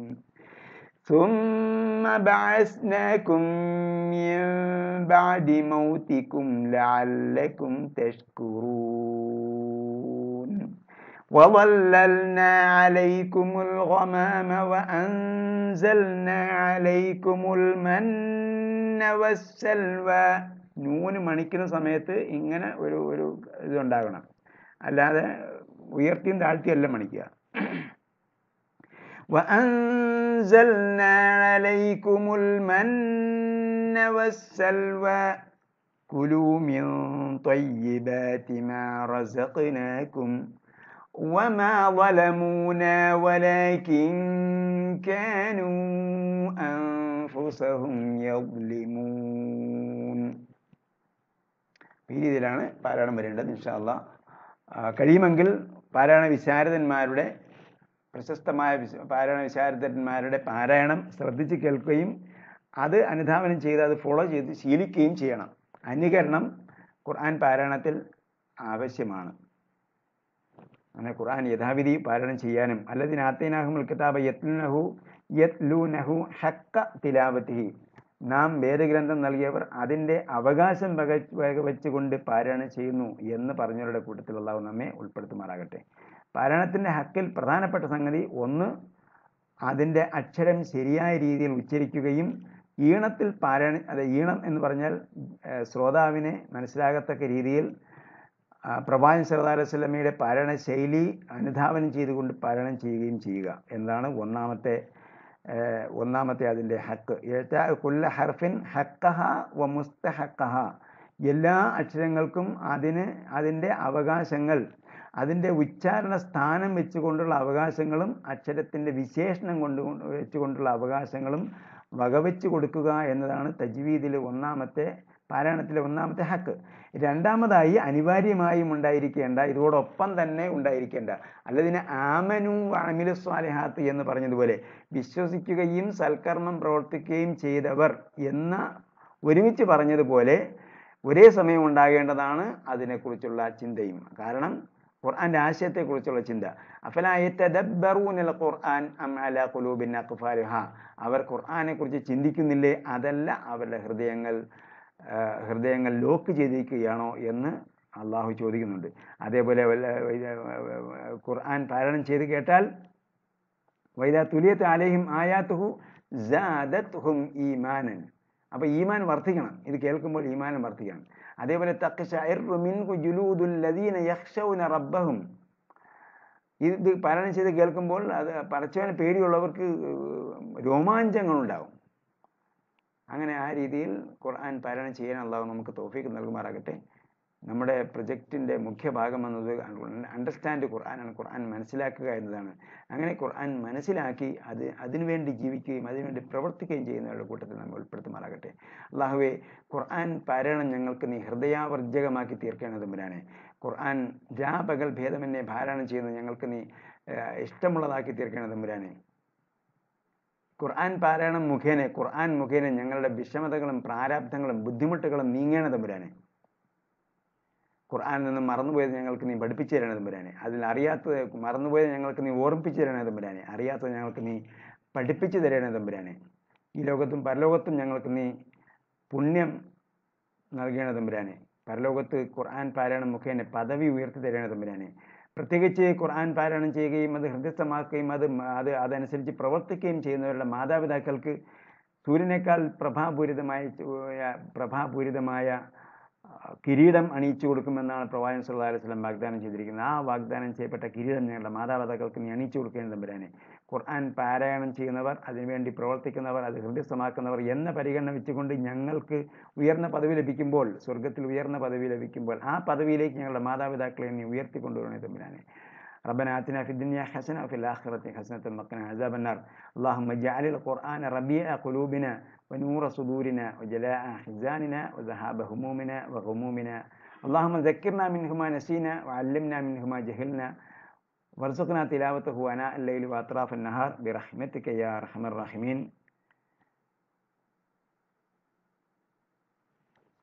ثم بعثناكم من بعد موتكم لعلكم تشكرون وظللنا عليكم الغمام وأنزلنا عليكم المن والسلوى നൂന് മണിക്കുന്ന സമയത്ത് ഇങ്ങനെ ഒരു ഒരു ഇതുണ്ടാകണം അല്ലാതെ ഉയർത്തിയും താഴ്ത്തിയല്ല മണിക്കുക وأنزلنا عليكم المن والسلوى كلوا من طيبات ما رزقناكم وما ظلمونا ولكن كانوا أنفسهم يظلمون ഈ രീതിയിലാണ് പാരായണം വരേണ്ടത് ഇൻഷാല്ല കഴിയുമെങ്കിൽ പാരായണ വിശാരദന്മാരുടെ പ്രശസ്തമായ വിശ- പാരായണ വിശാരദന്മാരുടെ പാരായണം ശ്രദ്ധിച്ച് കേൾക്കുകയും അത് അനുധാവനം ചെയ്ത് അത് ഫോളോ ചെയ്ത് ശീലിക്കുകയും ചെയ്യണം അനുകരണം ഖുർആൻ പാരായണത്തിൽ ആവശ്യമാണ് അങ്ങനെ ഖുർആൻ യഥാവിധി പാരായണം ചെയ്യാനും അല്ലതിന് ആത്തൈനാഹുൽ കിതാബ് യത്ലുനഹു യത്ലൂനഹു ഹക്ക തിലാവത്തിഹി നാം വേദഗ്രന്ഥം നൽകിയവർ അതിൻ്റെ അവകാശം വക വകവെച്ചുകൊണ്ട് പാരായണം ചെയ്യുന്നു എന്ന് പറഞ്ഞവരുടെ കൂട്ടത്തിൽ അള്ളാഹു നമ്മെ ഉൾപ്പെടുത്തുമാറാകട്ടെ പാരായണത്തിൻ്റെ ഹക്കിൽ പ്രധാനപ്പെട്ട സംഗതി ഒന്ന് അതിൻ്റെ അക്ഷരം ശരിയായ രീതിയിൽ ഉച്ചരിക്കുകയും ഈണത്തിൽ പാരായണം അത് ഈണം എന്ന് പറഞ്ഞാൽ ഏഹ്, ശ്രോതാവിനെ മനസ്സിലാകത്തക്ക രീതിയിൽ ആ, പ്രവാചകൻ സല്ലല്ലാഹു അലൈഹി വസല്ലമയുടെ പാരായണ ശൈലി അനുധാവനം ചെയ്തുകൊണ്ട് പാരായണം ചെയ്യുകയും ചെയ്യുക എന്നാണ് ഒന്നാമത്തെ ഏഹ്, ഒന്നാമത്തെ അതിൻ്റെ ഹക്ക് ഏറ്റാ കുല്ല ഹർഫിൻ ഹക്കഹ വ മുസ്തഹക്കഹ എല്ലാ അക്ഷരങ്ങൾക്കും അതിന് അതിൻ്റെ അവകാശങ്ങൾ അതിൻ്റെ ഉച്ചാരണ സ്ഥാനം വെച്ചുകൊണ്ടുള്ള അവകാശങ്ങളും അക്ഷരത്തിൻ്റെ വിശേഷണം കൊണ്ട് വെച്ചുകൊണ്ടുള്ള അവകാശങ്ങളും വകവെച്ച് കൊടുക്കുക എന്നതാണ് തജ്വീദിലെ ഒന്നാമത്തെ പാരായണത്തിലെ ഒന്നാമത്തെ ഹക്ക് രണ്ടാമതായി അനിവാര്യമായും ഉണ്ടായിരിക്കേണ്ട ഇതോടൊപ്പം തന്നെ ഉണ്ടായിരിക്കേണ്ട അല്ലതിന് ആമനു അമിലു സ്വാലിഹാത്ത് എന്ന് പറഞ്ഞതുപോലെ വിശ്വസിക്കുകയും സൽക്കർമ്മം പ്രവർത്തിക്കുകയും ചെയ്തവർ എന്ന ഒരുമിച്ച് പറഞ്ഞതുപോലെ ഒരേ സമയം ഉണ്ടാകേണ്ടതാണ് അതിനെക്കുറിച്ചുള്ള ചിന്തയും കാരണം ഖുർആന്റെ ആശയത്തെക്കുറിച്ചുള്ള ചിന്ത അഫലായത്തദബ്ബറൂനൽ ഖുർആൻ അം അലാ ഖുലൂബിൻ അഖ്ഫാലുഹ അവർ ഖുർആനെ കുറിച്ച് ചിന്തിക്കുന്നില്ലേ അതല്ല അവരുടെ ഹൃദയങ്ങൾ ആ, ഹൃദയങ്ങൾ ലോക്ക് ചെയ്തിരിക്കുകയാണോ എന്ന് അള്ളാഹു ചോദിക്കുന്നുണ്ട് അതേപോലെ വല്ല- ഇത് ഖുർആൻ പാരായണം ചെയ്ത് കേട്ടാൽ വൈദാ തുലിയത്ത് അലൈഹിം ആയാത്തുഹു ജാദത്ഹും ഈമാനൻ അപ്പോൾ ഈമാൻ വർദ്ധിക്കണം ഇത് കേൾക്കുമ്പോൾ ഈമാനം വർദ്ധിക്കണം അതേപോലെ തഖ്ശഇറു മിൻഹു ജുലൂദുൽ ലദീന യഖ്ശൗന റബ്ബഹും ഇത് പാരായണം ചെയ്ത് കേൾക്കുമ്പോൾ അത് പടച്ചവനെ പേടിയുള്ളവർക്ക് രോമാഞ്ചങ്ങളുണ്ടാവും അങ്ങനെ ആ രീതിയിൽ ഖുർആൻ പാരായണം ചെയ്യാൻ അള്ളാഹു നമുക്ക് തോഫീക്ക് നൽകുമാറാകട്ടെ നമ്മുടെ പ്രൊജക്റ്റിൻ്റെ മുഖ്യ ഭാഗം എന്നത് അണ്ടർസ്റ്റാൻഡ് ഖുർആനാണ് ഖുർആൻ മനസ്സിലാക്കുക എന്നതാണ് അങ്ങനെ ഖുർആൻ മനസ്സിലാക്കി അത് അതിനുവേണ്ടി ജീവിക്കുകയും അതിനുവേണ്ടി പ്രവർത്തിക്കുകയും ചെയ്യുന്നവരുടെ കൂട്ടത്തിൽ നമ്മൾ ഉൾപ്പെടുത്തുമാറാകട്ടെ അള്ളാഹുവെ ഖുർആൻ പാരായണം ഞങ്ങൾക്ക് നീ ഹൃദയാവർജകമാക്കി തീർക്കേണ്ട തമ്പുരാനെ ഖുർആൻ രാപകൽ ഭേദമെന്നെ പാരായണം ചെയ്യുന്നത് ഞങ്ങൾക്ക് നീ ഏഹ്, ഇഷ്ടമുള്ളതാക്കി തീർക്കേണ്ട തമ്പുരാനെ ഖുർആൻ പാരായണം മുഖേന ഖുർആൻ മുഖേന ഞങ്ങളുടെ വിഷമതകളും പ്രാരാബ്ധങ്ങളും ബുദ്ധിമുട്ടുകളും നീങ്ങേണ്ട തമ്പുരാനെ ഖുർആനിൽ നിന്ന് മറന്നുപോയത് ഞങ്ങൾക്ക് നീ പഠിപ്പിച്ചു തരണേ തമ്പുരാനെ അതിൽ അറിയാത്തത് മറന്നുപോയത് ഞങ്ങൾക്ക് നീ ഓർമ്മിപ്പിച്ചു തരണേ തമ്പുരാനെ അറിയാത്തത് ഞങ്ങൾക്ക് നീ പഠിപ്പിച്ചു തരണേ തമ്പുരാനെ ഈ ലോകത്തും പരലോകത്തും ഞങ്ങൾക്ക് നീ പുണ്യം നൽകണ തമ്പുരാനെ പരലോകത്ത് ഖുർആൻ പാരായണം മുഖേന പദവി ഉയർത്തി തരണ തമ്പുരാനെ പ്രത്യേകിച്ച് ഖുർആൻ പാരായണം ചെയ്യുകയും അത് ഹൃദയസ്ഥമാക്കുകയും അത് മ- അത് അതനുസരിച്ച് പ്രവർത്തിക്കുകയും ചെയ്യുന്നവരുടെ മാതാപിതാക്കൾക്ക് സൂര്യനേക്കാൾ പ്രഭാപൂരിതമായ ചു- പ്രഭാപൂരിതമായ ആ, കിരീടം അണിയിച്ചു കൊടുക്കുമെന്നാണ് പ്രവാചകൻ സല്ലല്ലാഹു അലൈഹി വസല്ലം വാഗ്ദാനം ചെയ്തിരിക്കുന്നത് ആ വാഗ്ദാനം ചെയ്യപ്പെട്ട കിരീടം ഞങ്ങളുടെ മാതാപിതാക്കൾക്ക് നീ അണിയിച്ചു കൊടുക്കേണ്ട തമ്പുരാനെ ഖുർആൻ പാരായണം ചെയ്യുന്നവർ അതിനുവേണ്ടി പ്രവർത്തിക്കുന്നവർ അത് ഹൃദയസ്ഥമാക്കുന്നവർ എന്ന പരിഗണന വെച്ചുകൊണ്ട് ഞങ്ങൾക്ക് ഉയർന്ന പദവി ലഭിക്കുമ്പോൾ സ്വർഗത്തിൽ ഉയർന്ന പദവി ലഭിക്കുമ്പോൾ ആ പദവിയിലേക്ക് ഞങ്ങളുടെ മാതാപിതാക്കളെ നീ ഉയർത്തിക്കൊണ്ടുവരണേ തമ്പുരാനെ ربنا آتنا في الدنيا حسنة وفي الآخرة حسنة وقنا عذاب النار اللهم اجعل القرآن ربيع قلوبنا ونور صدورنا وجلاء أحزاننا وذهاب همومنا وغمومنا اللهم ذكرنا منه ما نسينا وعلمنا منه ما جهلنا وارزقنا تلاوته آناء الليل وأطراف النهار برحمتك يا أرحم الراحمين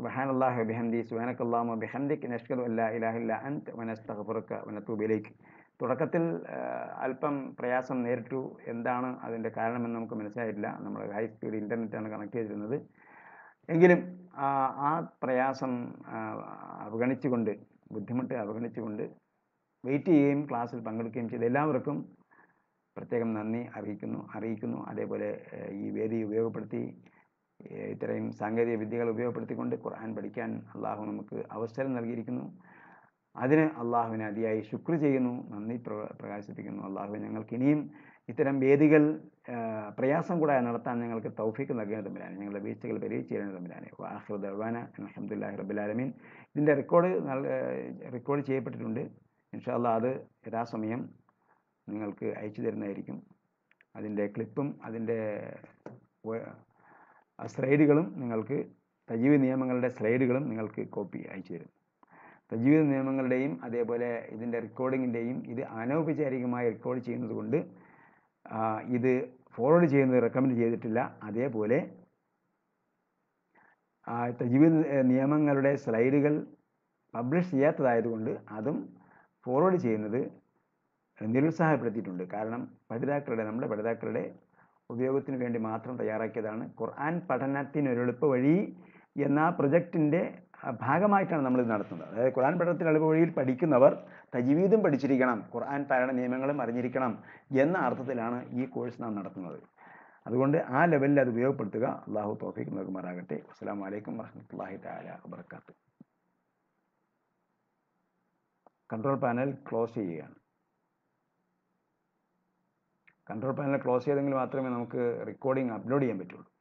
സുബ്ഹാന അല്ലാഹി ബിഹംദി സുബ്ഹാനക അല്ലാഹുമ്മ ബിഹംദിക് നഷ്ഹദു അല്ലാ ഇലാഹ ഇല്ല അൻത വനസ്തഗ്ഫിറുക വനതൂബു ഇലൈക് തുടക്കത്തിൽ ആ, അല്പം പ്രയാസം നേരിട്ടു എന്താണ് അതിൻ്റെ കാരണമെന്ന് നമുക്ക് മനസ്സിലായിട്ടില്ല നമ്മൾ ഹൈ സ്പീഡ് ഇൻ്റർനെറ്റാണ് കണക്ട് ചെയ്തിരുന്നത് എങ്കിലും ആ ആ പ്രയാസം ആ, അവഗണിച്ചുകൊണ്ട് ബുദ്ധിമുട്ട് അവഗണിച്ചുകൊണ്ട് വെയിറ്റ് ചെയ്യുകയും ക്ലാസ്സിൽ പങ്കെടുക്കുകയും ചെയ്ത എല്ലാവർക്കും പ്രത്യേകം നന്ദി അറിയിക്കുന്നു അറിയിക്കുന്നു അതേപോലെ ഏഹ്, ഈ വേദി ഉപയോഗപ്പെടുത്തി ഏഹ്, ഇത്രയും സാങ്കേതിക വിദ്യകൾ ഉപയോഗപ്പെടുത്തിക്കൊണ്ട് ഖുർആൻ പഠിക്കാൻ അള്ളാഹു നമുക്ക് അവസരം നൽകിയിരിക്കുന്നു അതിന് അള്ളാഹുവിനെ അതിയായി ശുക്ർ ചെയ്യുന്നു നന്ദി പ്ര പ്രകാശിപ്പിക്കുന്നു അള്ളാഹു ഞങ്ങൾക്ക് ഇനിയും ഇത്തരം വേദികൾ ആ, പ്രയാസം കൂടാതെ നടത്താൻ ഞങ്ങൾക്ക് തൗഫീക്ക് നൽകുന്ന തമ്മിലാണ് ഞങ്ങളുടെ വീഴ്ചകൾ പരിഹരിച്ച് ചെയ്യുന്ന തമ്മിലാണ് വാഹൃ ദർവാന അലഹമുല്ലാഹി റബ്ബുലാലമീൻ ഇതിൻ്റെ റെക്കോർഡ് റെക്കോർഡ് ചെയ്യപ്പെട്ടിട്ടുണ്ട് ഇൻഷാല്ല അത് യഥാസമയം നിങ്ങൾക്ക് അയച്ചു തരുന്നതായിരിക്കും അതിൻ്റെ ക്ലിപ്പും അതിൻ്റെ വ- ആ സ്ലൈഡുകളും നിങ്ങൾക്ക് തജീവ് നിയമങ്ങളുടെ സ്ലൈഡുകളും നിങ്ങൾക്ക് കോപ്പി അയച്ചു തരും തജീവ് നിയമങ്ങളുടെയും അതേപോലെ ഇതിൻ്റെ റെക്കോർഡിങ്ങിൻ്റെയും ഇത് അനൗപചാരികമായി റെക്കോർഡ് ചെയ്യുന്നത് കൊണ്ട് ആ, ഇത് ഫോർവേഡ് ചെയ്യുന്നത് റെക്കമെൻഡ് ചെയ്തിട്ടില്ല അതേപോലെ ആ തജീവ് നിയമങ്ങളുടെ സ്ലൈഡുകൾ പബ്ലിഷ് ചെയ്യാത്തതായതുകൊണ്ട് അതും ഫോർവേഡ് ചെയ്യുന്നത് നിരുത്സാഹപ്പെടുത്തിയിട്ടുണ്ട് കാരണം പഠിതാക്കളുടെ നമ്മുടെ പഠിതാക്കളുടെ ഉപയോഗത്തിന് വേണ്ടി മാത്രം തയ്യാറാക്കിയതാണ് ഖുർആൻ പഠനത്തിന് ഒരു എളുപ്പ വഴി എന്ന പ്രൊജക്റ്റിൻ്റെ ഭാഗമായിട്ടാണ് നമ്മൾ ഇത് നടത്തുന്നത് അതായത് ഖുർആൻ പഠനത്തിന് എളുപ്പ വഴിയിൽ പഠിക്കുന്നവർ തജ്വീദും പഠിച്ചിരിക്കണം ഖുർആൻ പാരായണ നിയമങ്ങളും അറിഞ്ഞിരിക്കണം എന്ന അർത്ഥത്തിലാണ് ഈ കോഴ്സ് നാം നടത്തുന്നത് അതുകൊണ്ട് ആ ലെവലിൽ അത് ഉപയോഗപ്പെടുത്തുക അള്ളാഹു തോഫീക്ക് നൽകുമാറാകട്ടെ അസ്സാം വലൈക്കും വർഹമത്തല്ലാഹി താല വബർക്കാത്ത് കൺട്രോൾ പാനൽ ക്ലോസ് ചെയ്യുകയാണ് കൺട്രോൾ പാനൽ ക്ലോസ് ചെയ്തെങ്കിൽ മാത്രമേ നമുക്ക് റെക്കോർഡിംഗ് അപ്ലോഡ് ചെയ്യാൻ പറ്റുള്ളൂ